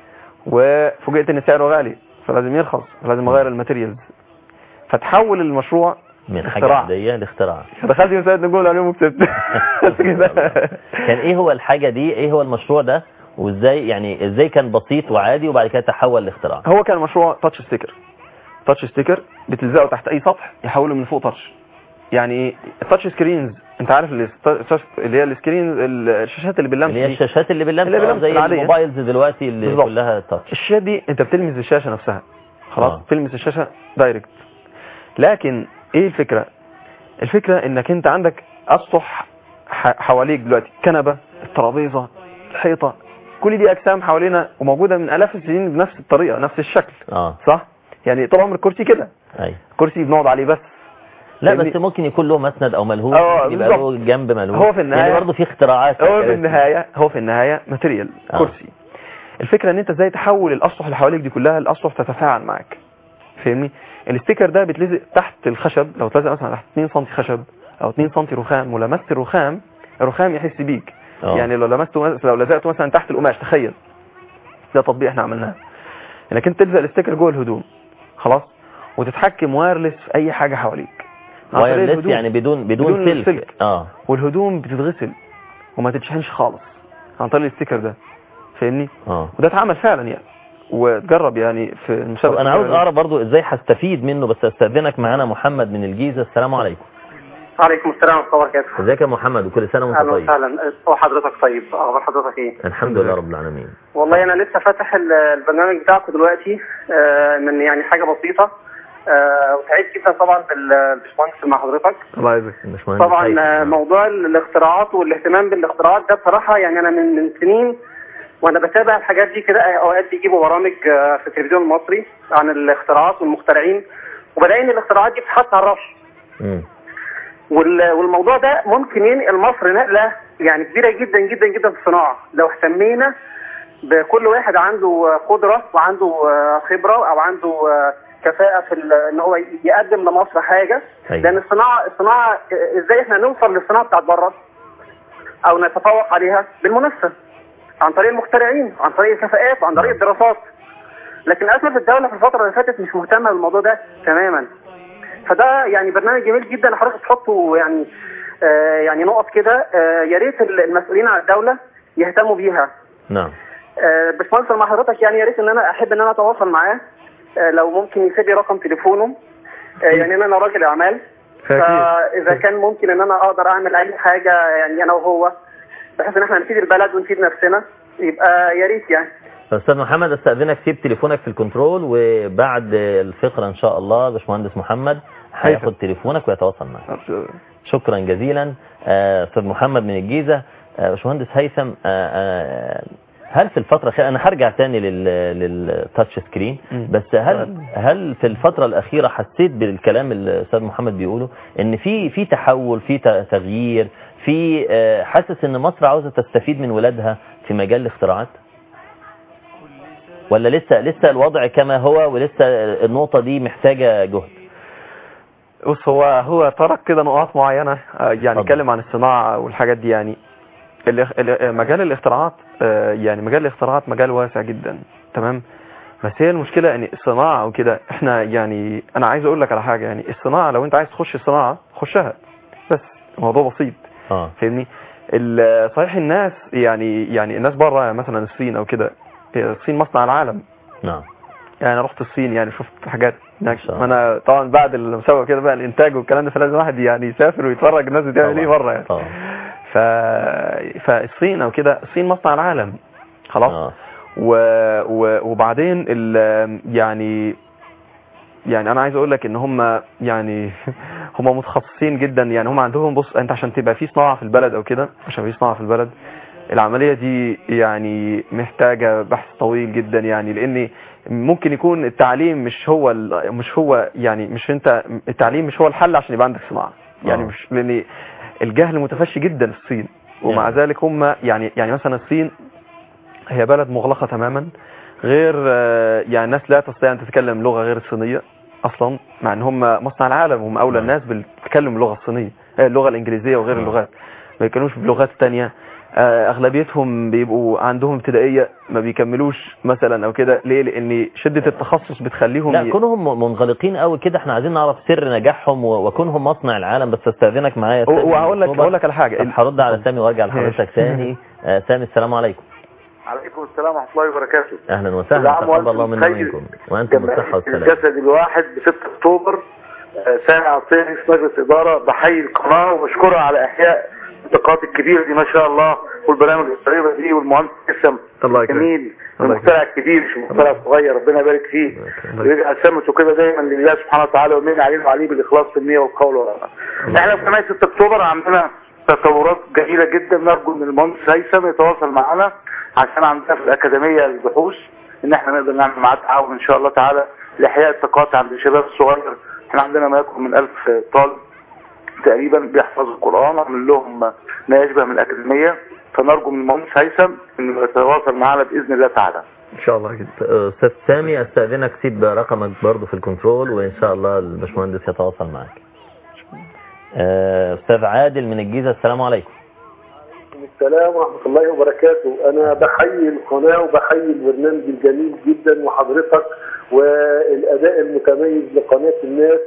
وفوجئت ان سعره غالي فلازم يرخص فلازم اغير الماتيريالز فتحول المشروع من حاجه اختراع. عاديه لاختراع دخلت مسابقه نجوم العلوم وكسبت بس كده كان ايه هو الحاجه دي ايه هو المشروع ده وازاي يعني ازاي كان بسيط وعادي وبعد كده تحول لاختراع هو كان مشروع تاتش ستيكر تاتش ستيكر بتلزقه تحت اي سطح يحوله من فوق تاتش يعني ايه التاتش سكرينز انت عارف الس- اللي هي السكرين الشاشات اللي باللمس اللي هي دي الشاشات اللي باللمس اللي آه، باللمس زي العادية. الموبايلز دلوقتي اللي بالظبط. كلها تاتش الشاشات دي انت بتلمس الشاشه نفسها خلاص آه. تلمس الشاشه دايركت لكن ايه الفكره الفكره انك انت عندك اسطح ح- حواليك دلوقتي كنبه الترابيزه الحيطه كل دي اجسام حوالينا وموجوده من الاف السنين بنفس الطريقه نفس الشكل اه صح يعني طول عمر الكرسي كده اي كرسي بنقعد عليه بس لا فاهمني؟ بس ممكن يكون له مسند او ملهوف اه، ممكن يبقى بالظبط. له جنب ملهوف هو في النهاية- يعني برضه في اختراعات هو في الكراسي. النهايه هو في النهايه ماتيريال آه. كرسي الفكره ان انت ازاي تحول الاسطح اللي حواليك دي كلها الاسطح تتفاعل معاك فاهمني الستيكر ده بيتلزق تحت الخشب لو اتلزق مثلا تحت 2 سم خشب او 2 سم رخام ولمست الرخام الرخام يحس بيك آه. يعني لو لمسته مس- لو لزقته مثلا تحت القماش تخيل ده تطبيق احنا عملناه انك انت تلزق الستيكر جوه الهدوم خلاص وتتحكم وايرلس في اي حاجه حواليك عن طريق وايرلس الهدوم. يعني بدون بدون, بدون سلك. سلك. اه والهدوم بتتغسل وما تتشحنش خالص عن طريق الستيكر ده فاهمني اه وده اتعمل فعلا يعني وتجرب يعني في طب المسابقه انا عاوز اعرف برضه ازاي هستفيد منه بس استاذنك معانا محمد من الجيزه السلام عليكم وعليكم السلام ورحمة الله وبركاته ازيك يا محمد وكل سنه وانت أهلا طيب وسهلا وحضرتك طيب أخبار حضرتك إيه؟ الحمد لله رب العالمين والله أنا لسه فاتح ال- البرنامج بتاعكم دلوقتي آه، من يعني حاجة بسيطة آه، وسعيد جدا طبعا بالباشمهندس مع حضرتك الله يعزك باشمهندس طبعا هيثم. آه، موضوع الاختراعات والاهتمام بالاختراعات ده بصراحة يعني أنا من من سنين وأنا بتابع الحاجات دي كده أوقات بيجيبوا برامج آه، في التلفزيون المصري عن الاختراعات والمخترعين وبلاقي إن الاختراعات دي بتتحط على الرف مم. وال- والموضوع ده ممكن ينقل مصر نقلة يعني كبيرة جدا جدا جدا في الصناعة لو اهتمينا بكل واحد عنده قدرة وعنده خبرة أو عنده كفاءة في ال- إن هو يقدم لمصر حاجة أيوة. لأن الصناعة الصناعة إزاي إحنا نوصل للصناعة بتاعت بره أو نتفوق عليها بالمنافسة عن طريق المخترعين عن طريق الكفاءات وعن طريق الدراسات لكن للأسف الدولة في الفترة اللي فاتت مش مهتمة بالموضوع ده تماما فده يعني برنامج جميل جدا حضرتك تحطه يعني آه يعني نقط كده آه يا ريت المسؤولين عن الدوله يهتموا بيها نعم آه باشمهندس مع حضرتك يعني يا ريت ان انا احب ان انا اتواصل معاه آه لو ممكن يسيب لي رقم تليفونه آه يعني انا راجل اعمال فاذا كان ممكن ان انا اقدر اعمل اي حاجه يعني انا وهو بحيث ان احنا نفيد البلد ونفيد نفسنا يبقى يا ريت يعني استاذ محمد استاذنك سيب تليفونك في الكنترول وبعد الفقره ان شاء الله باشمهندس محمد هياخد تليفونك ويتواصل معك شكرا جزيلا آه، استاذ محمد من الجيزه آه، باشمهندس هيثم آه، آه، هل في الفتره الأخيرة أنا هرجع تاني لل للتاتش سكرين مم. بس هل هل في الفترة الأخيرة حسيت بالكلام اللي الأستاذ محمد بيقوله إن في في تحول في ت- تغيير في آه، حاسس إن مصر عاوزة تستفيد من ولادها في مجال الاختراعات؟ ولا لسه لسه الوضع كما هو ولسه النقطة دي محتاجة جهد؟ بص هو هو ترك كده نقاط معينة آه، يعني اتفضل. اتكلم عن الصناعة والحاجات دي يعني الاخ- ال- مجال الاختراعات آه، يعني مجال الاختراعات مجال واسع جدا تمام بس هي المشكلة ان الصناعة وكده احنا يعني انا عايز اقول لك على حاجة يعني الصناعة لو انت عايز تخش الصناعة خشها بس الموضوع بسيط اه فاهمني ال- صحيح الناس يعني يعني الناس بره مثلا الصين او كده هي الصين مصنع العالم نعم يعني انا رحت الصين يعني شفت حاجات هناك شاء الله. انا طبعا بعد المسابقه كده بقى الانتاج والكلام ده فلازم واحد يعني يسافر ويتفرج الناس بتعمل ايه طبعاً. بره يعني طبعاً. ف... فالصين او كده الصين مصنع العالم خلاص آه. و... و... وبعدين ال... يعني يعني انا عايز اقول لك ان هم يعني هم متخصصين جدا يعني هم عندهم بص انت عشان تبقى في صناعه في البلد او كده عشان في صناعه في البلد العمليه دي يعني محتاجه بحث طويل جدا يعني لان ممكن يكون التعليم مش هو ال... مش هو يعني مش انت التعليم مش هو الحل عشان يبقى عندك صناعه يعني آه. مش لان الجهل متفشي جدا في الصين ومع يعني. ذلك هم يعني يعني مثلا الصين هي بلد مغلقة تماما غير آه، يعني الناس لا تستطيع ان تتكلم لغة غير الصينية اصلا مع ان هم مصنع العالم هم اولى نعم. الناس بالتكلم اللغة الصينية آه، اللغة الانجليزية وغير نعم. اللغات ما بيتكلموش بلغات تانية آه، اغلبيتهم بيبقوا عندهم ابتدائية ما بيكملوش مثلا او كده ليه لان شدة التخصص بتخليهم لا ي- كونهم منغلقين قوي كده احنا عايزين نعرف سر نجاحهم و- وكونهم مصنع العالم بس استاذنك معايا يا و- سامي وهقول لك مكتوبة. هقول لك على حاجة طب هرد على سامي وارجع لحضرتك ماشي. تاني آه، سامي السلام عليكم عليكم السلام ورحمة الله وبركاته اهلا كل وسهلا عام تقبل وأنتم الله منا بخير. ومنكم وانتم بالصحه والسلامه الجسد الواحد ب 6 اكتوبر آه، سامي عطيه رئيس مجلس اداره بحيي القناه وبشكرها على احياء النقاط الكبيره دي ما شاء الله والبرامج الطيبه دي والمهندس اسم الله يكرمك. جميل الله المخترع الكبير مش المخترع الصغير ربنا يبارك فيه يكرمك. ويجعل سمته كده دايما لله سبحانه وتعالى ومن علينا وعليه بالاخلاص في النيه والقول والعمل احنا في قناه 6 اكتوبر عندنا تطورات جميله جدا نرجو ان المهندس هيثم يتواصل معنا عشان عندنا في الاكاديميه البحوث ان احنا نقدر نعمل معاه تعاون ان شاء الله تعالى لاحياء الطاقات عند الشباب الصغير احنا عندنا ما يقرب من 1000 طالب تقريبا بيحفظوا القران وعمل لهم ما يشبه من الاكاديميه فنرجو من المهندس هيثم انه يتواصل معنا باذن الله تعالى ان شاء الله كده استاذ سامي استاذنك سيب رقمك برضه في الكنترول وان شاء الله الباشمهندس يتواصل معك آه، استاذ عادل من الجيزه السلام عليكم السلام ورحمة الله وبركاته أنا بحيي القناة وبحيي البرنامج الجميل جدا وحضرتك والأداء المتميز لقناة الناس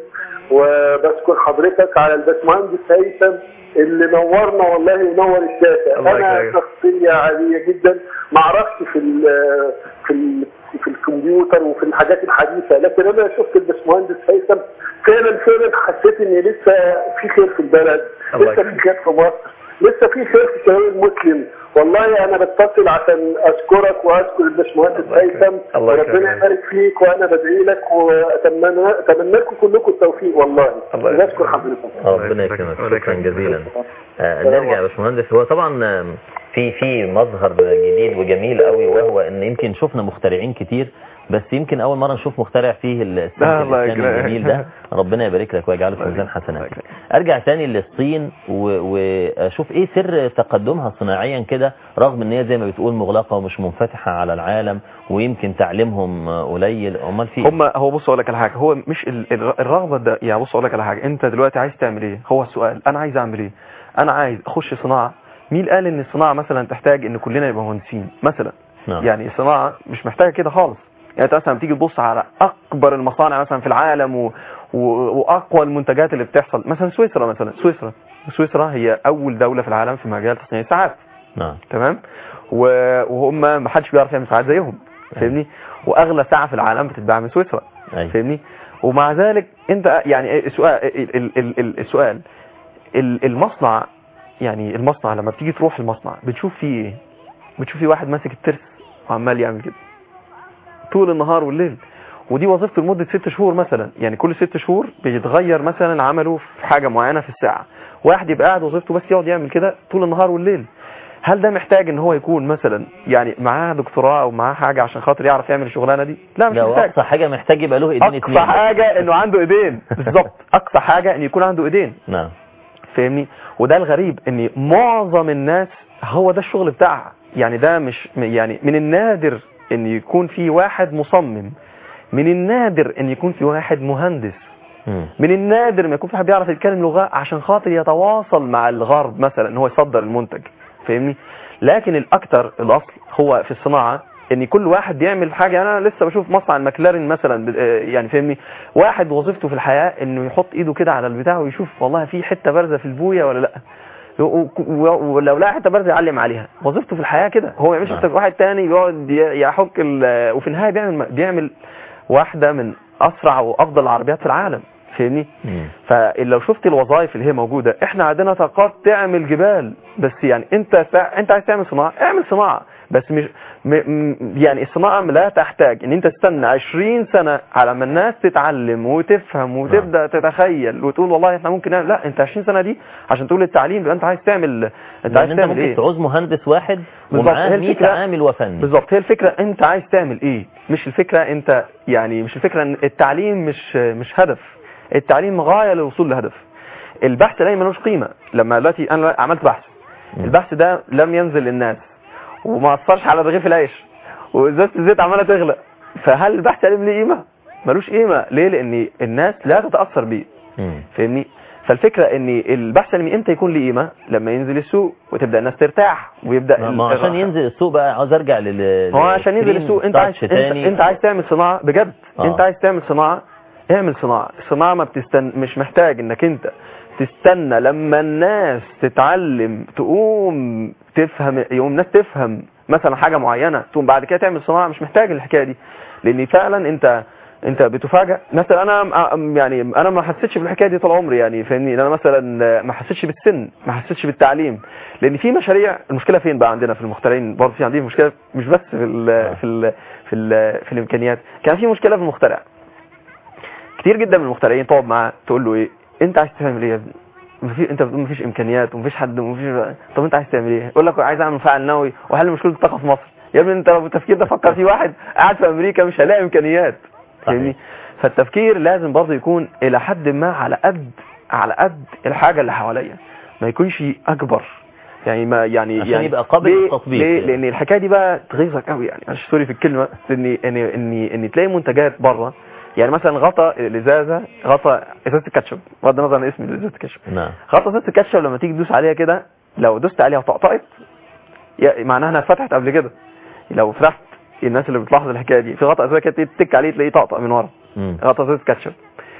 وبشكر حضرتك على الباشمهندس هيثم اللي نورنا والله ونور الشاشة الله أنا يكرمك. شخصية عادية جدا ما اعرفش في ال في ال في الكمبيوتر وفي الحاجات الحديثة لكن أنا شفت الباشمهندس هيثم فعلا فعلا حسيت إن لسه في خير في البلد الله لسه في خير في مصر لسه في خير في الشباب المسلم والله انا بتصل عشان اشكرك واشكر الباشمهندس الله يكرمك. هيثم الله يكرمك. وربنا يبارك فيك وانا بدعي لك واتمنى اتمنى لكم كلكم التوفيق والله الله يكرمك. بشكر حضرتك ربنا يكرمك. يكرمك الله شكرا يكرمك. جزيلا آه، نرجع يا باشمهندس هو طبعا آه، في في مظهر جديد وجميل قوي وهو ان يمكن شفنا مخترعين كتير بس يمكن اول مره نشوف مخترع فيه السلك لا، الله الاسلامي يكرمك. الجميل ده ربنا يبارك لك ويجعله في الله ميزان يكرمك. حسناتك الله يكرمك. ارجع تاني للصين و- واشوف ايه سر تقدمها صناعيا كده رغم ان هي زي ما بتقول مغلقه ومش منفتحه على العالم ويمكن تعليمهم آه، قليل امال في إيه؟ هم هو بص اقول لك على حاجه هو مش ال- الر- الرغبه ده يعني بص اقول لك على حاجه انت دلوقتي عايز تعمل ايه هو السؤال انا عايز اعمل ايه انا عايز اخش صناعه مين قال ان الصناعه مثلا تحتاج ان كلنا نبقى مهندسين مثلا نعم. يعني الصناعه مش محتاجه كده خالص يعني انت مثلا بتيجي تبص على اكبر المصانع مثلا في العالم و... و... واقوى المنتجات اللي بتحصل مثلا سويسرا مثلا سويسرا سويسرا هي اول دوله في العالم في مجال تصنيع الساعات نعم تمام و... وهم ما حدش بيعرف يعمل ساعات زيهم فاهمني واغلى ساعه في العالم بتتباع من سويسرا أيوة. فاهمني ومع ذلك انت يعني السؤال ال- ال- ال- ال- السؤال ال- المصنع يعني المصنع لما بتيجي تروح المصنع بتشوف فيه ايه بتشوف فيه واحد ماسك الترس وعمال يعمل كده طول النهار والليل ودي وظيفته لمدة ست شهور مثلا يعني كل ست شهور بيتغير مثلا عمله في حاجة معينة في الساعة واحد يبقى قاعد وظيفته بس يقعد يعمل كده طول النهار والليل هل ده محتاج ان هو يكون مثلا يعني معاه دكتوراه او معاه حاجة عشان خاطر يعرف يعمل الشغلانة دي لا مش لو محتاج اقصى حاجه محتاج يبقى له ايدين اقصى اتنين حاجة انه عنده ايدين بالظبط اقصى حاجة ان يكون عنده ايدين نعم فاهمني وده الغريب ان معظم الناس هو ده الشغل بتاعها يعني ده مش يعني من النادر ان يكون في واحد مصمم من النادر ان يكون في واحد مهندس مم. من النادر ما يكون في حد بيعرف يتكلم لغة عشان خاطر يتواصل مع الغرب مثلا ان هو يصدر المنتج فاهمني لكن الاكثر الاصل هو في الصناعة ان كل واحد بيعمل حاجة انا لسه بشوف مصنع المكلارين مثلا ب- آه يعني فاهمني واحد وظيفته في الحياة انه يحط ايده كده على البتاع ويشوف والله في حتة بارزة في البوية ولا لا و- و- ولو لقى حته بارزه يعلم عليها وظيفته في الحياه كده هو ما يعملش نعم. حتى واحد تاني بيقعد ي- يحك ال- وفي النهايه بيعمل بيعمل واحده من اسرع وافضل العربيات في العالم فاهمني مم. فلو شفت الوظائف اللي هي موجودة احنا عندنا طاقات تعمل جبال بس يعني انت فا... انت عايز تعمل صناعة اعمل صناعة بس مش م... م... يعني الصناعة لا تحتاج ان انت تستنى 20 سنة على ما الناس تتعلم وتفهم وتبدأ تتخيل وتقول والله احنا ممكن نعمل لا انت 20 سنة دي عشان تقول التعليم يبقى انت عايز تعمل انت لان عايز انت تعمل ممكن ايه تعوز مهندس واحد بالظبط. ومعاه هي 100 الفكرة- عامل وفني بالظبط هي الفكرة انت عايز تعمل ايه مش الفكرة انت يعني مش الفكرة ان التعليم مش مش هدف التعليم غاية للوصول لهدف البحث لا ملوش قيمة لما دلوقتي انا عملت بحث مم. البحث ده لم ينزل للناس وما اثرش على رغيف العيش وازازه الزيت عماله تغلى فهل البحث العلمي ليه قيمه ملوش قيمه ليه لان الناس لا تتاثر بيه مم. فاهمني فالفكره ان البحث العلمي امتى يكون ليه قيمه لما ينزل السوق وتبدا الناس ترتاح ويبدا ما ال- ما عشان ينزل السوق بقى عاوز ارجع لل هو عشان ينزل للسكرين السوق انت عايز تاتش انت, تاني. انت عايز تعمل صناعه بجد آه. انت عايز تعمل صناعه اعمل صناعه الصناعه ما بتستن مش محتاج انك انت تستنى لما الناس تتعلم تقوم تفهم يقوم الناس تفهم مثلا حاجه معينه تقوم بعد كده تعمل صناعه مش محتاج الحكايه دي لان فعلا انت انت بتفاجئ مثلا انا م- يعني انا ما حسيتش بالحكايه دي طول عمري يعني فاهمني انا مثلا ما حسيتش بالسن ما حسيتش بالتعليم لان في مشاريع المشكله فين بقى عندنا في المخترعين برضه في عندي مشكله مش بس في ال في ال في ال في الامكانيات كان في مشكله في المخترع كتير جدا من المخترعين تقعد معاه تقول له ايه انت عايز تعمل ايه يا ابني مفي... انت بتقول مفيش امكانيات ومفيش حد ومفيش طب انت عايز تعمل ايه يقول لك عايز اعمل مفاعل نووي واحل مشكله الطاقه في مصر يا ابني انت لو التفكير ده فكر فيه واحد قاعد في امريكا مش هيلاقي امكانيات فاهمني فالتفكير لازم برضه يكون الى حد ما على قد على قد الحاجه اللي حواليا ما يكونش اكبر يعني ما يعني عشان يعني يبقى قابل ليه- للتطبيق. ليه لان الحكايه دي بقى تغيظك قوي يعني معلش سوري في الكلمه ان ان ان ان تلاقي منتجات بره يعني مثلا غطا الازازه غطا ازازه الكاتشب بغض النظر عن اسم ازازه الكاتشب نعم غطا ازازه الكاتشب لما تيجي تدوس عليها كده لو دوست عليها وطقطقت يا- معناها انها اتفتحت قبل كده لو فتحت الناس اللي بتلاحظ الحكايه دي في غطا ازازه كده تتك عليه تلاقيه طقطق من ورا مم. غطا ازازه كاتشب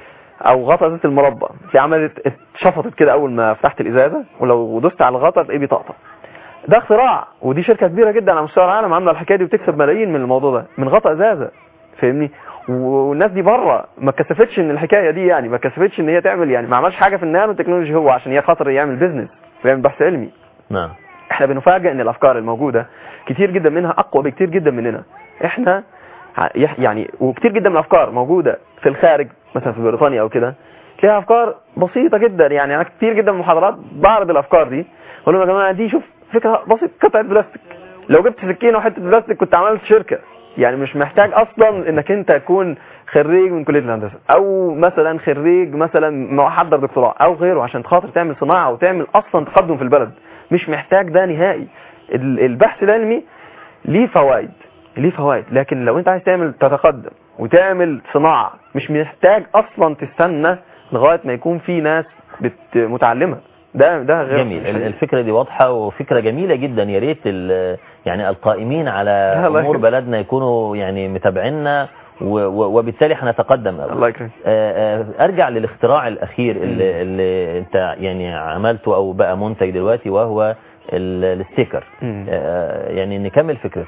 او غطا ازازه المربى في عملت اتشفطت كده اول ما فتحت الازازه ولو دوست على الغطا تلاقيه بيطقطق ده اختراع ودي شركه كبيره جدا على مستوى العالم عامله الحكايه دي وبتكسب ملايين من الموضوع ده من غطا ازازه فاهمني والناس دي بره ما كسفتش ان الحكايه دي يعني ما كسفتش ان هي تعمل يعني ما عملش حاجه في النانو تكنولوجي هو عشان هي خاطر يعمل بيزنس ويعمل بحث علمي نعم احنا بنفاجئ ان الافكار الموجوده كتير جدا منها اقوى بكتير جدا مننا احنا ع- يح- يعني وكتير جدا من الافكار موجوده في الخارج مثلا في بريطانيا او كده تلاقيها افكار بسيطه جدا يعني انا كتير جدا من المحاضرات بعرض الافكار دي اقول لهم يا جماعه دي شوف فكره بسيطه قطعه بلاستيك لو جبت سكينه وحته بلاستيك كنت عملت شركه يعني مش محتاج اصلا انك انت تكون خريج من كليه الهندسه او مثلا خريج مثلا محضر دكتوراه او غيره عشان خاطر تعمل صناعه وتعمل اصلا تقدم في البلد مش محتاج ده نهائي ال- البحث العلمي ليه فوائد ليه فوائد لكن لو انت عايز تعمل تتقدم وتعمل صناعه مش محتاج اصلا تستنى لغايه ما يكون في ناس بت متعلمه ده ده غير جميل ال- الفكرة دي واضحة وفكرة جميلة جدا يا ريت ال- يعني القائمين على الله أمور يكرمك. بلدنا يكونوا يعني متابعينا و- و- وبالتالي هنتقدم أوي. الله يكرمك آه، آه، ارجع للاختراع الاخير اللي, اللي انت يعني عملته او بقى منتج دلوقتي وهو ال- الستيكر مم. آه، يعني نكمل فكرته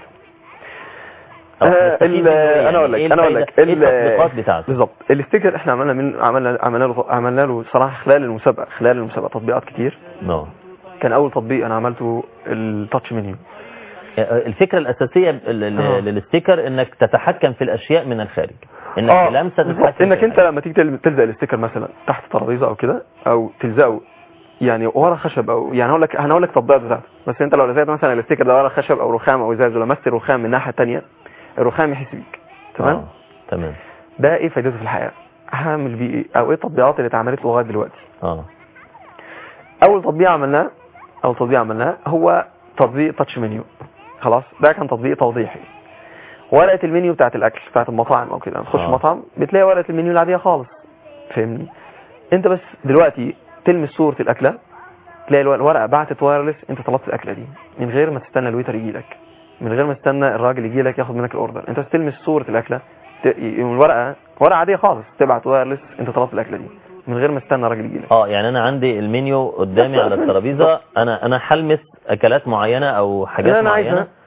أو آه، نستفيد ال- منه إيه؟ انا اقول يعني لك إيه انا اقول الفايدة- لك ايه ال- التطبيقات بتاعته بالظبط الاستيكر احنا عملنا من عملنا عملنا له عملنا له صراحه خلال المسابقه خلال المسابقه تطبيقات كتير نعم كان اول تطبيق انا عملته التاتش منيو الفكرة الأساسية ال- ال- آه. للستيكر انك تتحكم في الأشياء من الخارج انك اه بلمسة بالظبط. تتحكم انك في انت لما تيجي تل- تلزق الاستيكر مثلا تحت ترابيزه او كده او تلزقه يعني ورا خشب او يعني هقول لك انا هقول لك التطبيقات بتاعته بس انت لو لزقت مثلا الاستيكر ده ورا خشب او رخام او ازاز ولمست الرخام من الناحيه الثانيه الرخام يحس بيك تمام آه، تمام ده ايه فايدته في الحياه هعمل بيه ايه او ايه التطبيقات اللي اتعملت لغايه دلوقتي اه اول تطبيق عملناه اول تطبيق عملناه هو تطبيق تاتش منيو خلاص ده كان تطبيق توضيحي ورقه المنيو بتاعت الاكل بتاعت المطاعم او كده تخش آه. مطعم بتلاقي ورقه المنيو العاديه خالص فاهمني انت بس دلوقتي تلمس صوره الاكله تلاقي الو- الورقه بعتت وايرلس انت طلبت الاكله دي من غير ما تستنى الويتر يجي لك من غير ما تستنى الراجل يجي لك ياخد منك الاوردر انت بس تلمس صوره الاكله ت... ي- الورقه ورقه عاديه خالص تبعت وايرلس انت طلبت الاكله دي من غير ما تستنى الراجل يجي لك اه يعني انا عندي المنيو قدامي على الترابيزه انا انا هلمس اكلات معينه او حاجات انا معينه عايزها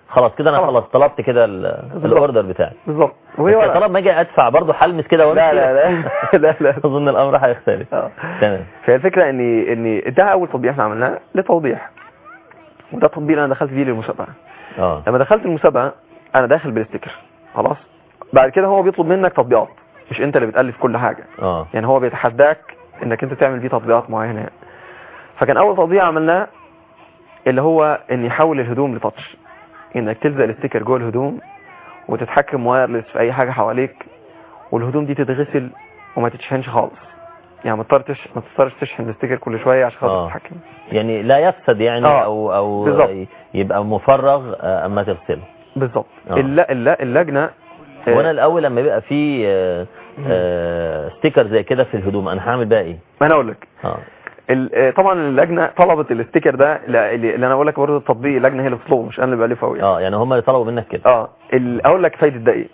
خلاص كده انا خلاص. خلاص طلبت كده ال- الاوردر بتاعي بالظبط بس وهي يا ورقة. طلب ما اجي ادفع برضه حلمس كده وامشي لا لا لا لا لا اظن الامر هيختلف آه. تمام فهي الفكره ان ان ده اول تطبيق احنا عملناه لتوضيح وده التطبيق اللي انا دخلت فيه للمسابقه اه لما دخلت المسابقه انا داخل بالاستيكر خلاص بعد كده هو بيطلب منك تطبيقات مش انت اللي بتالف كل حاجه اه يعني هو بيتحداك انك انت تعمل بيه تطبيقات معينه يعني. فكان اول تطبيق عملناه اللي هو ان يحول الهدوم لتاتش انك تلزق الاستيكر جوه الهدوم وتتحكم وايرلس في اي حاجه حواليك والهدوم دي تتغسل وما تتشحنش خالص يعني ما تضطرش ما تضطرش تشحن الاستيكر كل شويه عشان خاطر آه. تتحكم يعني لا يفسد يعني آه. او او بالظبط. يبقى مفرغ آه، اما تغسله بالظبط آه. الل- الل- اللجنه وانا الاول لما بيبقى في آه، آه، ستيكر زي كده في الهدوم انا هعمل بقى ايه ما انا اقول لك اه ال- آه، طبعا اللجنه طلبت الاستيكر ده لا- اللي اللي انا اقول لك برضه التطبيق اللجنه هي اللي بتطلبه مش انا اللي بالفه قوي اه يعني هم اللي طلبوا منك كده اه ال- اقول لك فايده ده ايه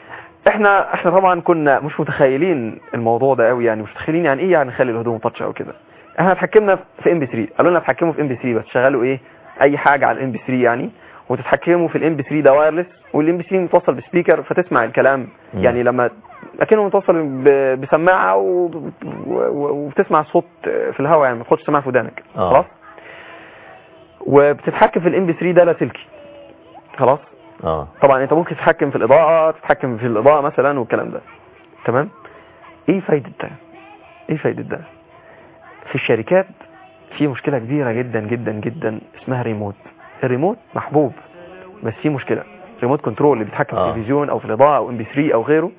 احنا احنا طبعا كنا مش متخيلين الموضوع ده قوي يعني مش متخيلين يعني ايه يعني نخلي الهدوم تاتش او كده احنا اتحكمنا في ام بي 3 قالوا لنا اتحكموا في ام بي 3 بس شغلوا ايه اي حاجه على الام بي 3 يعني وتتحكموا في الام بي 3 ده وايرلس والام بي 3 متوصل بسبيكر فتسمع الكلام مم. يعني لما اكنه متوصل ب- بسماعه و... و... و... وبتسمع صوت في الهواء يعني ما تاخدش سماعه في ودانك آه. خلاص وبتتحكم في الام بي 3 ده لاسلكي خلاص اه طبعا انت ممكن تتحكم في الاضاءه تتحكم في الاضاءه مثلا والكلام ده تمام ايه فايده ده ايه فايده ده في الشركات في مشكله كبيره جدا جدا جدا اسمها ريموت الريموت محبوب بس في مشكله ريموت كنترول اللي بيتحكم في آه. التلفزيون او في الاضاءه او ام بي 3 او غيره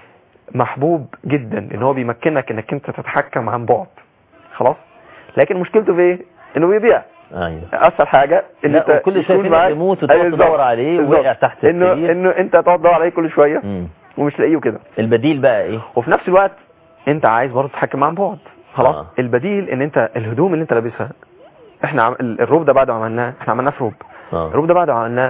محبوب جدا لان هو بيمكنك انك انت تتحكم عن بعد خلاص لكن مشكلته في ايه انه بيضيع ايوه اسهل حاجه ان لا، انت وكل شوية يكون في معاك- ريموت وتقعد أيوة تدور بالظبط. عليه بالظبط. وقع تحت انه السرير. انه انت تقعد تدور عليه كل شويه مم. ومش لاقيه كده البديل بقى ايه وفي نفس الوقت انت عايز برضه تتحكم عن بعد خلاص آه. آه. البديل ان انت الهدوم اللي انت لابسها احنا عم... ال- الروب ده بعد ما عملناه احنا عملناه في روب اه الروب ده بعد ما عملناه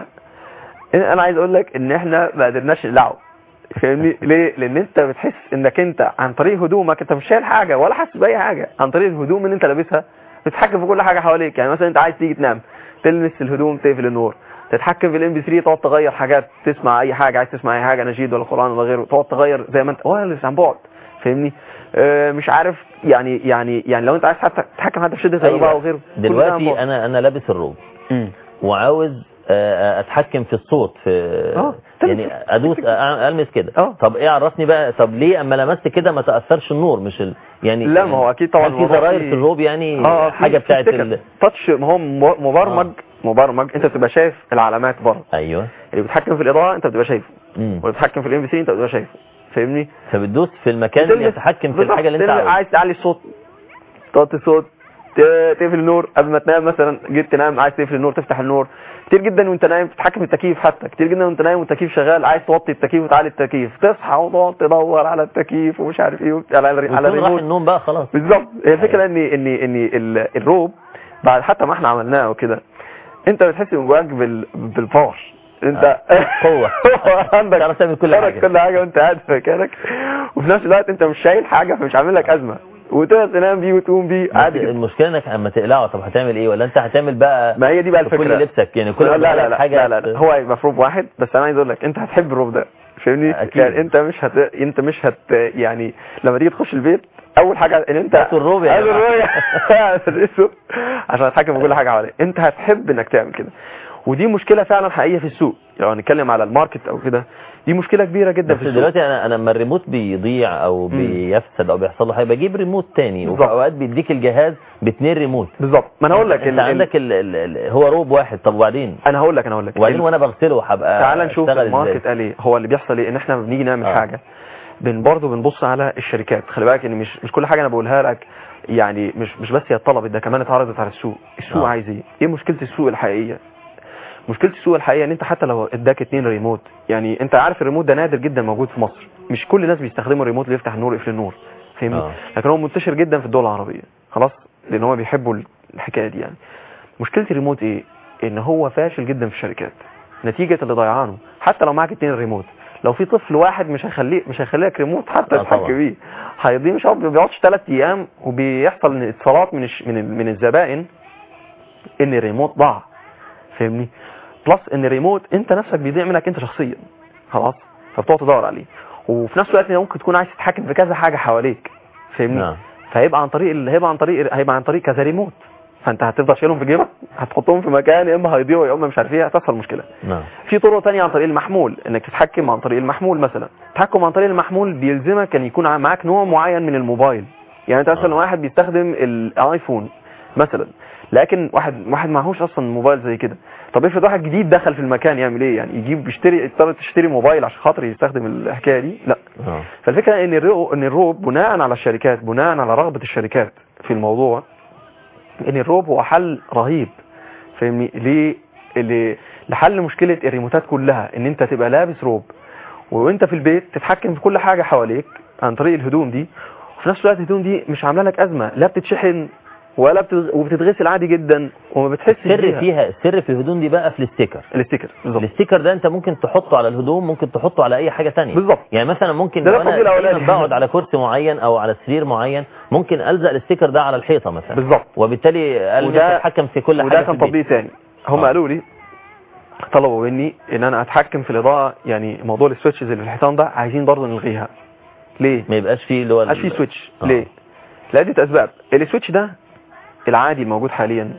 انا عايز اقول لك ان احنا ما قدرناش نقلعه فاهمني ليه لان انت بتحس انك انت عن طريق هدومك انت مش شايل حاجه ولا حاسس باي حاجه عن طريق الهدوم اللي انت لابسها بتتحكم في كل حاجه حواليك يعني مثلا انت عايز تيجي تنام تلمس الهدوم تقفل النور تتحكم في الام بي 3 تقعد تغير حاجات تسمع اي حاجه عايز تسمع اي حاجه نشيد ولا قران ولا غيره تقعد تغير زي ما انت وايرلس عن بعد فاهمني آه مش عارف يعني يعني يعني لو انت عايز حتى تتحكم حتى في شده الاضاءه وغيره كل ده عن دلوقتي بعد. انا انا لابس الروب مم. وعاوز آه، اتحكم في الصوت في آه، يعني ادوس آه، المس كده آه. طب ايه عرفني بقى طب ليه اما لمست كده ما تاثرش النور مش ال... يعني لا ما هو اكيد طبعا هل في الموضوع زراير فيه- في الروب يعني اه في- حاجه في بتاعت ستيكر. ال... تاتش ما هو م- مبرمج مبرمج انت بتبقى شايف العلامات بره ايوه اللي بيتحكم في الاضاءه انت بتبقى شايفه مم. واللي بيتحكم في الام بي 3 انت بتبقى شايفه فاهمني فبتدوس في المكان اللي بتلمس- يتحكم في بالظبط. الحاجه اللي انت تلمس- عاوزها عايز تعلي الصوت توطي الصوت ت- تقفل النور قبل ما تنام مثلا جيت تنام عايز تقفل النور تفتح النور كتير جدا وانت نايم تتحكم في التكييف حتى كتير جدا وانت نايم والتكييف شغال عايز توطي التكييف وتعلي التكييف تصحى وتقعد تدور على التكييف ومش عارف ايه وبت- على على ويكون راح الريموت النوم بقى خلاص بالظبط هي الفكره ان ان ان ال- الروب بعد حتى ما احنا عملناه وكده انت بتحس من جواك بال بالباور انت قوة. عندك تعرف تعمل كل تعرف حاجة. كل حاجه وانت قاعد في مكانك وفي نفس الوقت انت مش شايل حاجه فمش عامل لك ازمه وتقدر تنام بيه وتقوم بيه بس عادي جدا المشكله انك اما تقلعه طب هتعمل ايه ولا انت هتعمل بقى ما هي دي بقى في الفكره كل لبسك يعني كل لا ما لا تلاقي لا, حاجه لا, لا, لا هو هيبقى في روب واحد بس انا عايز اقول لك انت هتحب الروب ده فاهمني أكيد. يعني انت مش هت... انت مش هت يعني لما تيجي تخش البيت اول حاجه ان انت هاتوا الروب يا هاتوا جماعة. الروب هتدرسه عشان تتحكم في كل حاجه حواليك انت هتحب انك تعمل كده ودي مشكله فعلا حقيقيه في السوق لو هنتكلم على الماركت او كده دي مشكله كبيره جدا بس في السوق دلوقتي انا انا لما الريموت بيضيع او مم. بيفسد او بيحصل له حاجه بجيب ريموت تاني وفي بالظبط. اوقات بيديك الجهاز باتنين ريموت بالظبط ما انا هقول لك انت ال- ال- عندك ال ال ال هو روب واحد طب وبعدين انا هقول لك انا هقول لك وبعدين ال- وانا بغسله هبقى تعال نشوف أشتغل الماركت إزاي؟ قال ايه هو اللي بيحصل ايه ان احنا بنيجي نعمل آه. آه. حاجه بن برضه بنبص على الشركات خلي بالك ان مش مش كل حاجه انا بقولها لك يعني مش مش بس هي اتطلبت ده كمان اتعرضت على السوق السوق آه. آه. عايز ايه ايه مشكله السوق الحقيقيه مشكله السوق الحقيقيه ان انت حتى لو اداك اتنين ريموت يعني انت عارف الريموت ده نادر جدا موجود في مصر مش كل الناس بيستخدموا الريموت اللي يفتح النور ويقفل النور فاهمني آه. لكن هو منتشر جدا في الدول العربيه خلاص لان هم بيحبوا الحكايه دي يعني مشكله الريموت ايه ان هو فاشل جدا في الشركات نتيجه اللي ضيعانه حتى لو معاك اتنين ريموت لو في طفل واحد مش هيخليه مش هيخليك ريموت حتى آه طبعا. تتحكم بيه هيضيع مش هيقعد- ما بيقعدش ثلاث ايام وبيحصل إن اتصالات من الش... من ال- من الزبائن ان الريموت ضاع فاهمني بلس ان الريموت انت نفسك بيضيع منك انت شخصيا خلاص فبتقعد تدور عليه وفي نفس الوقت ممكن تكون عايز تتحكم في كذا حاجه حواليك فاهمني نعم فهيبقى عن طريق ال- هيبقى عن طريق هيبقى عن طريق كذا ريموت فانت هتفضل شايلهم في جيبك هتحطهم في مكان يا اما هيضيعوا يا اما مش عارف ايه هتحصل مشكله نعم في طرق تانية عن طريق المحمول انك تتحكم عن طريق المحمول مثلا التحكم عن طريق المحمول بيلزمك ان يكون ع- معاك نوع معين من الموبايل يعني انت مثلا آه. واحد بيستخدم الايفون مثلا لكن واحد واحد معهوش اصلا موبايل زي كده طب افرض واحد جديد دخل في المكان يعمل ايه يعني يجيب يشتري يضطر تشتري موبايل عشان خاطر يستخدم الحكايه دي لا اه فالفكره ان الرو ان الروب بناء على الشركات بناء على رغبه الشركات في الموضوع ان الروب هو حل رهيب فاهمني ليه اللي لحل مشكله الريموتات كلها ان انت تبقى لابس روب وانت في البيت تتحكم في كل حاجه حواليك عن طريق الهدوم دي وفي نفس الوقت الهدوم دي مش عامله لك ازمه لا بتتشحن ولا بتغ... وبتتغسل عادي جدا وما بتحسش السر بيها. فيها السر في الهدوم دي بقى في الستيكر الاستيكر بالظبط الستيكر ده انت ممكن تحطه على الهدوم ممكن تحطه على اي حاجه تانية بالظبط يعني مثلا ممكن ده لو انا التفضيل الأولاني. دايماً بقعد على كرسي معين او على سرير معين ممكن الزق الستيكر ده على الحيطه مثلا بالظبط وبالتالي قال لي وده- اتحكم في كل حاجه وده في كان البيت. تطبيق تاني هم آه. قالوا لي طلبوا مني ان انا اتحكم في الاضاءه يعني موضوع السويتشز اللي في الحيطان ده عايزين برضه نلغيها ليه ما يبقاش فيه اللي هو مبقاش فيه سويتش آه. ليه لعده اسباب السويتش ده العادي الموجود حاليا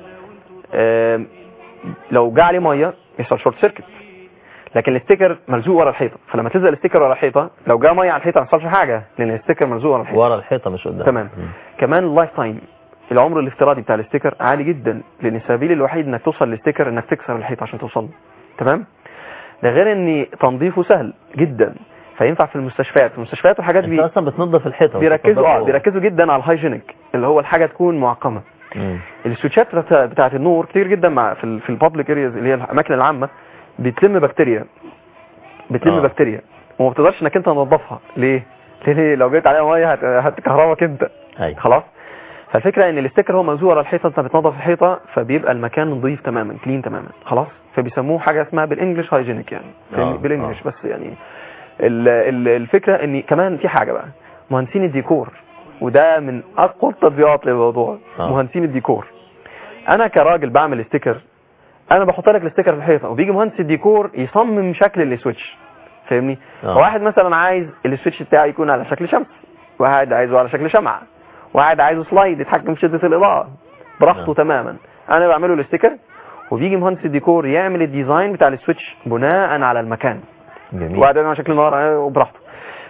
آم، لو جه عليه ميه يحصل شورت سيركت لكن الستيكر ملزوق ورا الحيطه فلما تلزق الستيكر ورا الحيطه لو جه ميه على الحيطه ما يحصلش حاجه لان الستيكر ملزوق ورا الحيطه ورا الحيطه مش قدام تمام. مم. كمان اللايف تايم العمر الافتراضي بتاع الستيكر عالي جدا لان السبيل الوحيد انك توصل للستيكر انك تكسر الحيطه عشان توصل له تمام ده غير ان تنظيفه سهل جدا فينفع في المستشفيات في المستشفيات والحاجات انت دي اصلا بتنظف الحيطه بيركزوا اه وبتنظفه- بيركزوا جدا على الهايجينيك اللي هو الحاجه تكون معقمه مم. السويتشات بتاعت, بتاعت النور كتير جدا مع في ال في البابليك ارياز اللي هي الاماكن العامه بتلم بكتيريا بتلم آه. آه. بكتيريا وما بتقدرش انك انت تنظفها ليه ليه, ليه؟ لو جيت عليها ميه هت- هتكهربك انت ايوه خلاص فالفكره ان الاستيكر هو ملزوق على الحيطه انت بتنظف الحيطه فبيبقى المكان نظيف تماما كلين تماما خلاص فبيسموه حاجه اسمها بالانجلش هايجينيك يعني فاهمني؟ آه، بالانجلش بس يعني ال ال الفكره ان كمان في حاجه بقى مهندسين الديكور وده من اقوى التطبيقات للموضوع آه. مهندسين الديكور انا كراجل بعمل استيكر انا بحط لك الاستيكر في الحيطه وبيجي مهندس الديكور يصمم شكل السويتش فاهمني آه. واحد مثلا عايز السويتش بتاعي يكون على شكل شمس واحد عايزه على شكل شمعة واحد عايزه سلايد يتحكم في شدة الإضاءة براحته نعم. تماما أنا بعمله الاستيكر وبيجي مهندس الديكور يعمل الديزاين بتاع السويتش بناء على المكان جميل وبعدين على شكل نار آه، وبراحته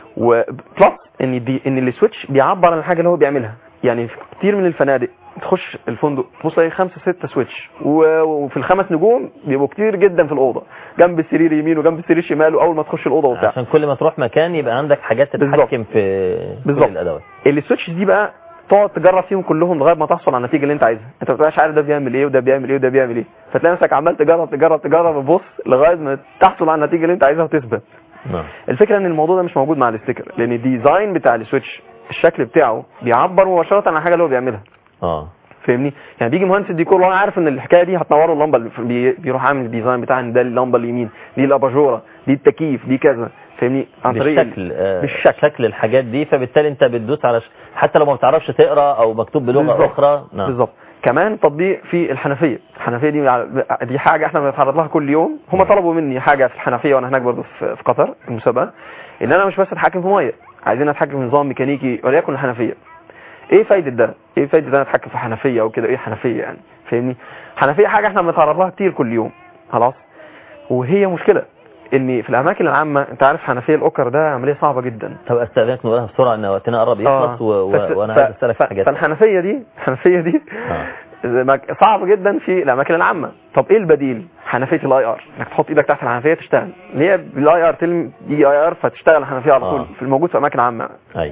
وبلس ان دي ان السويتش بيعبر عن الحاجه اللي هو بيعملها يعني في كتير من الفنادق تخش الفندق تبص تلاقي خمسه سته سويتش و- وفي الخمس نجوم بيبقوا كتير جدا في الاوضه جنب السرير يمين وجنب السرير شمال واول ما تخش الاوضه وبتاع عشان كل ما تروح مكان يبقى عندك حاجات بالظبط. تتحكم في بالظبط. كل الادوات السويتش دي بقى تقعد تجرب فيهم كلهم لغايه ما تحصل على النتيجه اللي انت عايزها انت ما بتبقاش عارف ده بيعمل ايه وده بيعمل ايه وده بيعمل ايه فتلاقي نفسك عمال تجرب تجرب تجرب وتبص لغايه ما تحصل على النتيجه اللي انت عايزها وتثبت نعم الفكره ان الموضوع ده مش موجود مع الستيكر لان الديزاين بتاع السويتش الشكل بتاعه بيعبر مباشره عن الحاجه اللي هو بيعملها اه فاهمني يعني بيجي مهندس الديكور وهو عارف ان الحكايه دي هتنور اللمبه اللي في- بي- بيروح عامل الديزاين بتاع ان ده اللمبه اليمين دي الاباجوره دي التكييف دي كذا فاهمني عن طريق ال- بالشكل آه بالشكل. شكل الحاجات دي فبالتالي انت بتدوس على ش... حتى لو ما بتعرفش تقرا او مكتوب بلغه بالظبط. اخرى نعم بالظبط كمان تطبيق في الحنفيه الحنفيه دي دي حاجه احنا بنتعرض لها كل يوم هم طلبوا مني حاجه في الحنفيه وانا هناك برضه في في قطر في المسابقه ان انا مش بس اتحكم في ميه عايزين اتحكم في نظام ميكانيكي وليكن الحنفيه ايه فايده ده ايه فايده ان انا اتحكم في حنفيه او كده ايه حنفيه يعني فاهمني حنفيه حاجه احنا بنتعرض لها كتير كل يوم خلاص وهي مشكله ان في الاماكن العامه انت عارف حنفيه الاوكر ده عمليه صعبه جدا طب استاذنك نقولها بسرعه ان وقتنا قرب يخلص و... و... بس- وانا ف- عايز اسالك ف- في حاجات فالحنفيه دي الحنفيه دي آه. مك- صعب جدا في الاماكن العامه طب ايه البديل حنفيه الاي ار انك تحط ايدك تحت الحنفيه تشتغل اللي هي بالاي ار تلم يجي اي ار فتشتغل الحنفيه على آه. طول في الموجود في اماكن عامه ايوه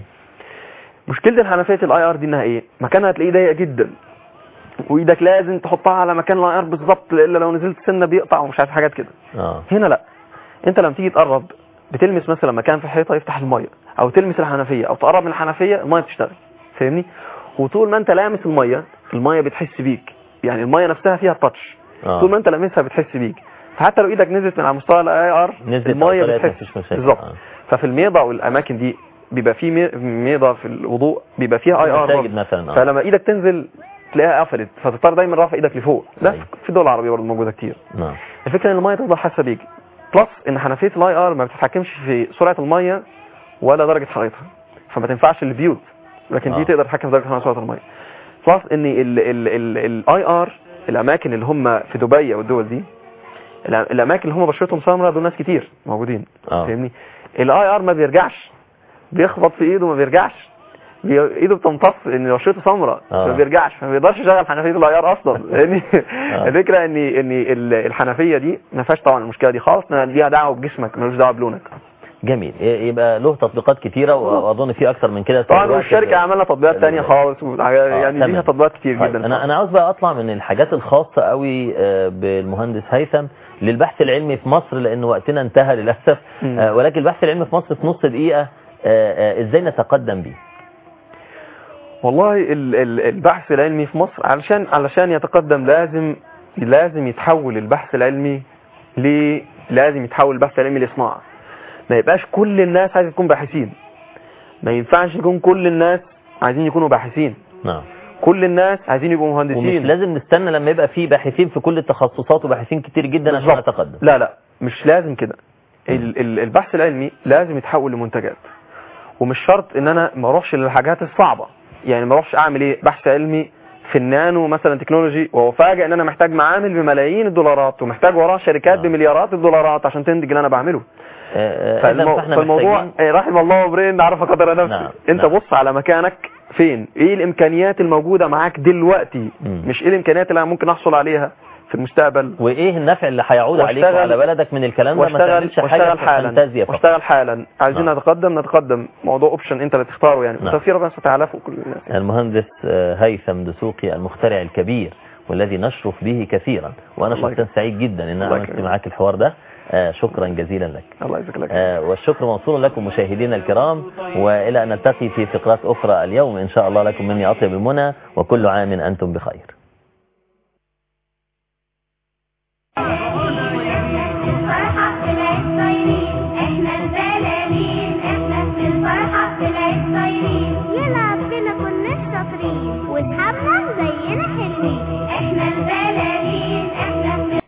مشكله الحنفيه الاي ار دي انها ايه مكانها هتلاقيه ضيق جدا وايدك لازم تحطها على مكان الاي ار بالظبط الا لو نزلت سنه بيقطع ومش عارف حاجات كده اه هنا لا انت لما تيجي تقرب بتلمس مثلا مكان في الحيطه يفتح الميه او تلمس الحنفيه او تقرب من الحنفيه الميه بتشتغل فاهمني وطول ما انت لامس الميه الميه بتحس بيك يعني الميه نفسها فيها تاتش آه. طول ما انت لامسها بتحس بيك فحتى لو ايدك نزلت من على مستوى الاي ار نزلت الميه أو طلعت بتحس مفيش مشاكل. بالظبط آه. ففي الميضه والاماكن دي بيبقى في مي- ميضه في الوضوء بيبقى فيها اي ار مساجد مثلا آه. فلما ايدك تنزل تلاقيها قفلت فتضطر دايما رافع ايدك لفوق ده أيوة. في الدول العربيه برضه موجوده كتير نعم الفكره ان الميه تفضل حاسه بيك بلس ان حنفيه الاي ار ما بتتحكمش في سرعه الميه ولا درجه حرارتها فما تنفعش للبيوت لكن آه. دي تقدر تتحكم في درجه حراره سرعه الميه بلس ان الاي ار الاماكن اللي هم في دبي او الدول دي الأ- الاماكن اللي هم بشرتهم سمراء دول ناس كتير موجودين آه. فاهمني الاي ار ما بيرجعش بيخبط في ايده ما بيرجعش بي- ايده بتمتص ان بشرته سمراء آه. ما بيرجعش فما بيقدرش يشغل حنفيه الاي ار اصلا فاهمني آه. الفكره ان ان ال- الحنفيه دي ما فيهاش طبعا المشكله دي خالص إنها ليها دعوه بجسمك ملوش دعوه بلونك جميل ي- يبقى له تطبيقات كتيرة و- واظن في اكتر من كده طبعا دلوقتي والشركه عملنا تطبيقات تانية خالص يعني تمام. ليها تطبيقات كتير طيب، جدا انا انا عاوز بقى اطلع من الحاجات الخاصه قوي آه، بالمهندس هيثم للبحث العلمي في مصر لان وقتنا انتهى للاسف مم. آه، ولكن البحث العلمي في مصر في نص دقيقه آه، آه، ازاي نتقدم بيه والله ال- ال- البحث العلمي في مصر علشان علشان يتقدم لازم لازم يتحول البحث العلمي ل لازم يتحول البحث العلمي لصناعه ما يبقاش كل الناس عايزه تكون باحثين ما ينفعش يكون كل الناس عايزين يكونوا باحثين نعم كل الناس عايزين يبقوا ومش مهندسين لازم نستنى لما يبقى في باحثين في كل التخصصات وباحثين كتير جدا عشان بالظبط. نتقدم لا لا مش لازم كده ال- ال- البحث العلمي لازم يتحول لمنتجات ومش شرط ان انا ما اروحش للحاجات الصعبه يعني ما اروحش اعمل ايه بحث علمي في النانو مثلا تكنولوجي وافاجئ ان انا محتاج معامل بملايين الدولارات ومحتاج وراه شركات آه. بمليارات الدولارات عشان تنتج اللي انا بعمله آه، آه، فالمو... إذا فاحنا فالموضوع محتاجين إيه، رحم الله امرئ عرف قدر نفسه نعم، انت نعم. بص على مكانك فين ايه الامكانيات الموجوده معاك دلوقتي مم. مش ايه الامكانيات اللي انا ممكن احصل عليها في المستقبل وايه النفع اللي هيعود عليك واشتغل- وعلى بلدك من الكلام ده ما واشتغل تعملش حاجه واشتغل في حالا فانتازيا فقط واشتغل حالا عايزين نعم. نتقدم نتقدم موضوع اوبشن انت اللي تختاره يعني نعم. وتوفيق ربنا سبحانه وتعالى فوق كل الناس المهندس آه، هيثم دسوقي المخترع الكبير والذي نشرف به كثيرا وانا الله شخصيا يكرمك. سعيد جدا ان انا الله عملت يكرمك. معاك الحوار ده آه، شكرا جزيلا لك الله يجزاك الله خير. آه، والشكر موصول لكم مشاهدينا الكرام والى ان نلتقي في فقرات اخرى اليوم ان شاء الله لكم مني اطيب المنى وكل عام انتم بخير